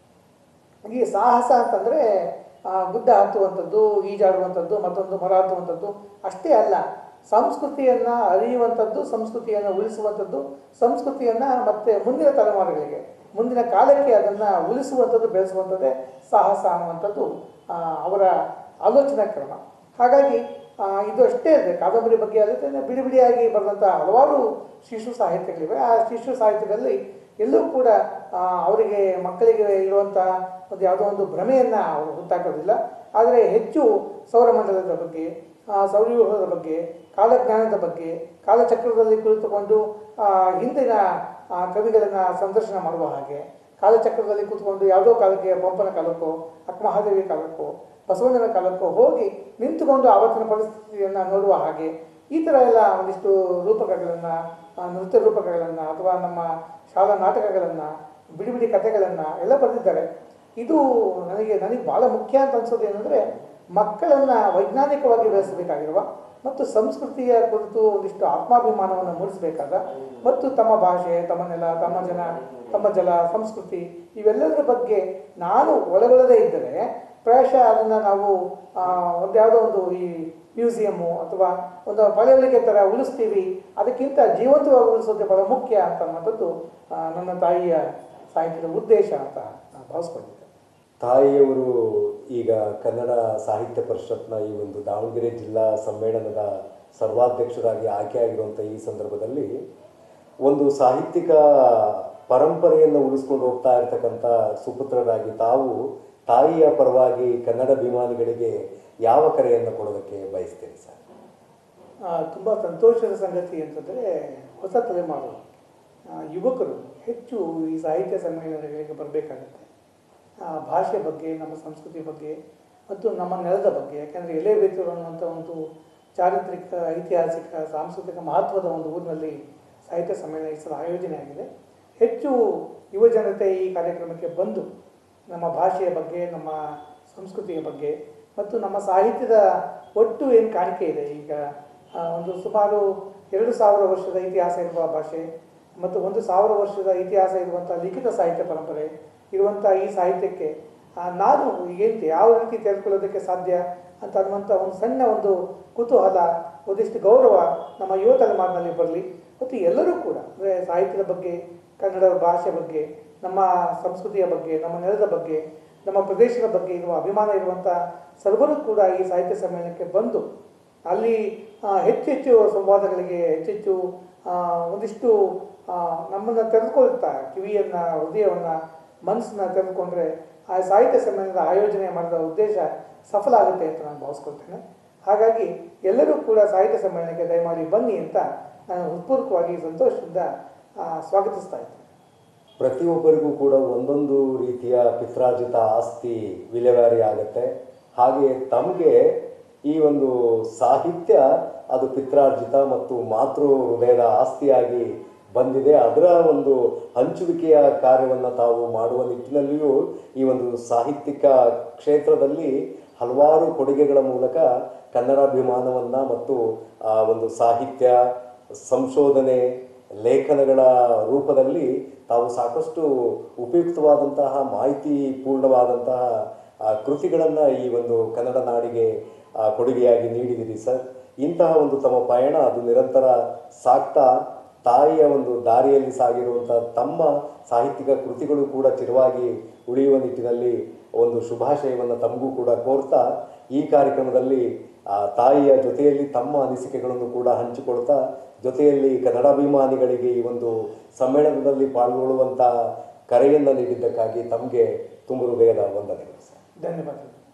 C: ಈ ಸಾಹಸ ಅಂತಂದರೆ ಗುಡ್ಡ ಹತ್ತುವಂಥದ್ದು ಈಜಾಡುವಂಥದ್ದು ಮತ್ತೊಂದು ಮರ ಹತ್ತುವಂಥದ್ದು ಅಷ್ಟೇ ಅಲ್ಲ ಸಂಸ್ಕೃತಿಯನ್ನು ಅರಿಯುವಂಥದ್ದು ಸಂಸ್ಕೃತಿಯನ್ನು ಉಳಿಸುವಂಥದ್ದು ಸಂಸ್ಕೃತಿಯನ್ನು ಮತ್ತೆ ಮುಂದಿನ ತಲೆಮಾರುಗಳಿಗೆ ಮುಂದಿನ ಕಾಲಕ್ಕೆ ಅದನ್ನು ಉಳಿಸುವಂಥದ್ದು ಬೆಳೆಸುವಂಥದ್ದೇ ಸಾಹಸ ಅನ್ನುವಂಥದ್ದು ಆ, ಅವರ ಆಲೋಚನಾ ಕ್ರಮ ಹಾಗಾಗಿ ಆ, ಇದು ಅಷ್ಟೇ ಅಲ್ಲದೆ ಕಾದಂಬರಿ ಬಗ್ಗೆ ಅಲ್ಲದೆ ಬಿಡಿ ಬಿಡಿಯಾಗಿ ಬರೆದಂಥ ಹಲವಾರು ಶಿಶು ಸಾಹಿತ್ಯಗಳಿವೆ ಆ ಶಿಶು ಸಾಹಿತ್ಯದಲ್ಲಿ ಎಲ್ಲೂ ಕೂಡ ಆ, ಅವರಿಗೆ ಮಕ್ಕಳಿಗೆ ಇರುವಂಥ ಒಂದು ಯಾವುದೋ ಒಂದು ಭ್ರಮೆಯನ್ನು ಅವರು ಹುಟ್ಟಾಕೋದಿಲ್ಲ ಆದರೆ ಹೆಚ್ಚು ಸೌರಮಂಡಲದ ಬಗ್ಗೆ ಆ, ಸೌರವ್ಯೂಹದ ಬಗ್ಗೆ ಕಾಲಜ್ಞಾನದ ಬಗ್ಗೆ ಕಾಲಚಕ್ರದಲ್ಲಿ ಕುಳಿತುಕೊಂಡು ಆ, ಹಿಂದಿನ ಆ, ಕವಿಗಳನ್ನು ಸಂದರ್ಶನ ಮಾಡುವ ಹಾಗೆ ಕಾಲಚಕ್ರದಲ್ಲಿ ಕೂತ್ಕೊಂಡು ಯಾವುದೋ ಕಾಲಕ್ಕೆ ಪಂಪನ ಕಾಲಕ್ಕೋ ಅಕ್ಕಮಹಾದೇವಿ ಕಾಲಕ್ಕೋ ಬಸವಣ್ಣನ ಕಾಲಕ್ಕೋ ಹೋಗಿ ನಿಂತುಕೊಂಡು ಆವತ್ತಿನ ಪರಿಸ್ಥಿತಿಯನ್ನು ನೋಡುವ ಹಾಗೆ ಈ ಥರ ಎಲ್ಲ ಒಂದಿಷ್ಟು ರೂಪಕಗಳನ್ನು ನೃತ್ಯ ರೂಪಕಗಳನ್ನು ಅಥವಾ ನಮ್ಮ ಶಾಲಾ ನಾಟಕಗಳನ್ನು ಬಿಡಿ ಬಿಡಿ ಕಥೆಗಳನ್ನು ಎಲ್ಲ ಬರೆದಿದ್ದಾರೆ ಇದು ನನಗೆ ನನಗೆ ಭಾಳ ಮುಖ್ಯ ಅಂತ ಅನ್ಸೋದು ಏನಂದರೆ ಮಕ್ಕಳನ್ನು ವೈಜ್ಞಾನಿಕವಾಗಿ ಬೆಳೆಸಬೇಕಾಗಿರುವ ಮತ್ತು ಸಂಸ್ಕೃತಿಯ ಕುರಿತು ಒಂದಿಷ್ಟು ಆತ್ಮಾಭಿಮಾನವನ್ನು ಮೂಡಿಸಬೇಕಾದ ಮತ್ತು ತಮ್ಮ ಭಾಷೆ ತಮ್ಮ ನೆಲ ತಮ್ಮ ಜನ ತಮ್ಮ ಜಲ ಸಂಸ್ಕೃತಿ ಇವೆಲ್ಲದರ ಬಗ್ಗೆ ನಾನು ಒಳಗೊಳ್ಳದೇ ಇದ್ದರೆ ಪ್ರಾಯಶಃ ಅದನ್ನು ನಾವು ಆ, ಒಂದು ಯಾವುದೋ ಒಂದು ಈ ಮ್ಯೂಸಿಯಮ್ಮು ಅಥವಾ ಒಂದು ಪಳೆಯುಳಿಕೆ ಥರ ಉಳಿಸ್ತೀವಿ ಅದಕ್ಕಿಂತ ಜೀವಂತವಾಗಿ ಉಳಿಸೋದೇ ಬಹಳ ಮುಖ್ಯ ಅಂತ ಅನ್ನೋಂಥದ್ದು ಆ, ನನ್ನ ತಾಯಿಯ ಸಾಹಿತ್ಯದ ಉದ್ದೇಶ ಅಂತ ನಾನು ಭಾವಿಸ್ಕೊಂಡಿದ್ದೆ
A: ತಾಯಿಯವರು ಈಗ ಕನ್ನಡ ಸಾಹಿತ್ಯ ಪರಿಷತ್ನ ಈ ಒಂದು ದಾವಣಗೆರೆ ಜಿಲ್ಲಾ ಸಮ್ಮೇಳನದ ಸರ್ವಾಧ್ಯಕ್ಷರಾಗಿ ಆಯ್ಕೆಯಾಗಿರುವಂಥ ಈ ಸಂದರ್ಭದಲ್ಲಿ ಒಂದು ಸಾಹಿತ್ಯಿಕ ಪರಂಪರೆಯನ್ನು ಉಳಿಸ್ಕೊಂಡು ಹೋಗ್ತಾ ಇರ್ತಕ್ಕಂಥ ಸುಪುತ್ರರಾಗಿ ತಾವು ತಾಯಿಯ ಪರವಾಗಿ ಕನ್ನಡ ಅಭಿಮಾನಿಗಳಿಗೆ ಯಾವ ಕರೆಯನ್ನು ಕೊಡೋದಕ್ಕೆ ಬಯಸ್ತೀರಿ ಸರ್
C: ತುಂಬ ಸಂತೋಷದ ಸಂಗತಿ ಅಂತಂದರೆ ಹೊಸ ತಲೆಮಾರು ಆ, ಯುವಕರು ಹೆಚ್ಚು ಈ ಸಾಹಿತ್ಯ ಸಮ್ಮೇಳನಗಳಿಗೆ ಬರಬೇಕಾಗತ್ತೆ ಆ, ಭಾಷೆ ಬಗ್ಗೆ ನಮ್ಮ ಸಂಸ್ಕೃತಿ ಬಗ್ಗೆ ಮತ್ತು ನಮ್ಮ ನೆಲದ ಬಗ್ಗೆ ಯಾಕೆಂದರೆ ಎಲೆ ಬೇತೂರು ಅನ್ನುವಂಥ ಒಂದು ಚಾರಿತ್ರಿಕ ಐತಿಹಾಸಿಕ ಸಾಂಸ್ಕೃತಿಕ ಮಹತ್ವದ ಒಂದು ಊರಿನಲ್ಲಿ ಸಾಹಿತ್ಯ ಸಮ್ಮೇಳನ ಈ ಸಲ ಆಯೋಜನೆ ಆಗಿದೆ ಹೆಚ್ಚು ಯುವ ಜನತೆ ಈ ಕಾರ್ಯಕ್ರಮಕ್ಕೆ ಬಂದು ನಮ್ಮ ಭಾಷೆಯ ಬಗ್ಗೆ ನಮ್ಮ ಸಂಸ್ಕೃತಿಯ ಬಗ್ಗೆ ಮತ್ತು ನಮ್ಮ ಸಾಹಿತ್ಯದ ಒಟ್ಟು ಏನು ಕಾಣಿಕೆ ಇದೆ ಈಗ ಆ, ಒಂದು ಸುಮಾರು ಎರಡು ಸಾವಿರ ವರ್ಷದ ಇತಿಹಾಸ ಇರುವ ಭಾಷೆ ಮತ್ತು ಒಂದು ಸಾವಿರ ವರ್ಷದ ಇತಿಹಾಸ ಇರುವಂಥ ಲಿಖಿತ ಸಾಹಿತ್ಯ ಪರಂಪರೆ ಇರುವಂಥ ಈ ಸಾಹಿತ್ಯಕ್ಕೆ ಆ, ನಾನು ಏನು ಯಾವ ರೀತಿ ತೆಗೆದುಕೊಳ್ಳೋದಕ್ಕೆ ಸಾಧ್ಯ ಅಂತ ಅನ್ನುವಂಥ ಒಂದು ಸಣ್ಣ ಒಂದು ಕುತೂಹಲ ಒಂದಿಷ್ಟು ಗೌರವ ನಮ್ಮ ಯುವ ತಲೆಮಾರಿನಲ್ಲಿ ಬರಲಿ ಮತ್ತು ಎಲ್ಲರೂ ಕೂಡ ಅಂದರೆ ಸಾಹಿತ್ಯದ ಬಗ್ಗೆ ಕನ್ನಡ ಭಾಷೆ ಬಗ್ಗೆ ನಮ್ಮ ಸಂಸ್ಕೃತಿಯ ಬಗ್ಗೆ ನಮ್ಮ ನೆಲದ ಬಗ್ಗೆ ನಮ್ಮ ಪ್ರದೇಶದ ಬಗ್ಗೆ ಇರುವ ಅಭಿಮಾನ ಇರುವಂಥ ಸರ್ವರು ಕೂಡ ಈ ಸಾಹಿತ್ಯ ಸಮ್ಮೇಳನಕ್ಕೆ ಬಂದು ಅಲ್ಲಿ ಆ, ಹೆಚ್ಚೆಚ್ಚು ಸಂವಾದಗಳಿಗೆ ಹೆಚ್ಚೆಚ್ಚು ಆ, ಒಂದಿಷ್ಟು ನಮ್ಮನ್ನು ತೆರೆದುಕೊಳ್ತಾ ಕಿವಿಯನ್ನು ಹೃದಯವನ್ನು ಮನಸ್ಸನ್ನ ತೆಗೆದುಕೊಂಡ್ರೆ ಆ ಸಾಹಿತ್ಯ ಸಮ್ಮೇಳನದ ಆಯೋಜನೆ ಮಾಡಿದ ಉದ್ದೇಶ ಸಫಲ ಆಗುತ್ತೆ ಅಂತ ನಾನು ಭಾವಿಸ್ಕೊಳ್ತೇನೆ ಹಾಗಾಗಿ ಎಲ್ಲರೂ ಕೂಡ ಸಾಹಿತ್ಯ ಸಮ್ಮೇಳನಕ್ಕೆ ದಯಮಾಡಿ ಬನ್ನಿ ಅಂತ ನಾನು ಹೃತ್ಪೂರ್ವಕವಾಗಿ ಸಂತೋಷದಿಂದ ಆ, ಸ್ವಾಗತಿಸ್ತಾ ಇದ್ದೇನೆ
A: ಪ್ರತಿಯೊಬ್ಬರಿಗೂ ಕೂಡ ಒಂದೊಂದು ರೀತಿಯ ಪಿತ್ರಾರ್ಜಿತ ಆಸ್ತಿ ವಿಲೇವಾರಿ ಆಗುತ್ತೆ ಹಾಗೆ ತಮಗೆ ಈ ಒಂದು ಸಾಹಿತ್ಯ ಅದು ಪಿತ್ರಾರ್ಜಿತ ಮತ್ತು ಮಾತೃ ಹೃದಯದ ಆಸ್ತಿಯಾಗಿ ಬಂದಿದೆ ಅದರ ಒಂದು ಹಂಚುವಿಕೆಯ ಕಾರ್ಯವನ್ನು ತಾವು ಮಾಡುವ ನಿಟ್ಟಿನಲ್ಲಿಯೂ ಈ ಒಂದು ಸಾಹಿತ್ಯಿಕ ಕ್ಷೇತ್ರದಲ್ಲಿ ಹಲವಾರು ಕೊಡುಗೆಗಳ ಮೂಲಕ ಕನ್ನಡಾಭಿಮಾನವನ್ನು ಮತ್ತು ಆ ಒಂದು ಸಾಹಿತ್ಯ ಸಂಶೋಧನೆ ಲೇಖನಗಳ ರೂಪದಲ್ಲಿ ತಾವು ಸಾಕಷ್ಟು ಉಪಯುಕ್ತವಾದಂತಹ ಮಾಹಿತಿ ಪೂರ್ಣವಾದಂತಹ ಆ, ಕೃತಿಗಳನ್ನು ಈ ಒಂದು ಕನ್ನಡ ನಾಡಿಗೆ ಆ, ಕೊಡುಗೆಯಾಗಿ ನೀಡಿದಿರಿ ಸರ್ ಇಂತಹ ಒಂದು ತಮ್ಮ ಪಯಣ ಅದು ನಿರಂತರ ಸಾಕ್ತಾ ತಾಯಿಯ ಒಂದು ದಾರಿಯಲ್ಲಿ ಸಾಗಿರುವಂಥ ತಮ್ಮ ಸಾಹಿತ್ಯಿಕ ಕೃತಿಗಳು ಕೂಡ ಚಿರವಾಗಿ ಉಳಿಯುವ ನಿಟ್ಟಿನಲ್ಲಿ ಒಂದು ಶುಭಾಶಯವನ್ನು ತಮಗೂ ಕೂಡ ಕೋರ್ತಾ ಈ ಕಾರ್ಯಕ್ರಮದಲ್ಲಿ ಆ ತಾಯಿಯ ಜೊತೆಯಲ್ಲಿ ತಮ್ಮ ಅನಿಸಿಕೆಗಳನ್ನು ಕೂಡ ಹಂಚಿಕೊಳ್ತಾ ಜೊತೆಯಲ್ಲಿ ಕನ್ನಡಾಭಿಮಾನಿಗಳಿಗೆ ಈ ಒಂದು ಸಮ್ಮೇಳನದಲ್ಲಿ ಪಾಲ್ಗೊಳ್ಳುವಂಥ ಕರೆಯನ್ನು ನೀಡಿದ್ದಕ್ಕಾಗಿ ತಮಗೆ ತುಂಬ ಹೃದಯದ ವಂದನೆಗಳು ಸರ್
C: ಧನ್ಯವಾದಗಳು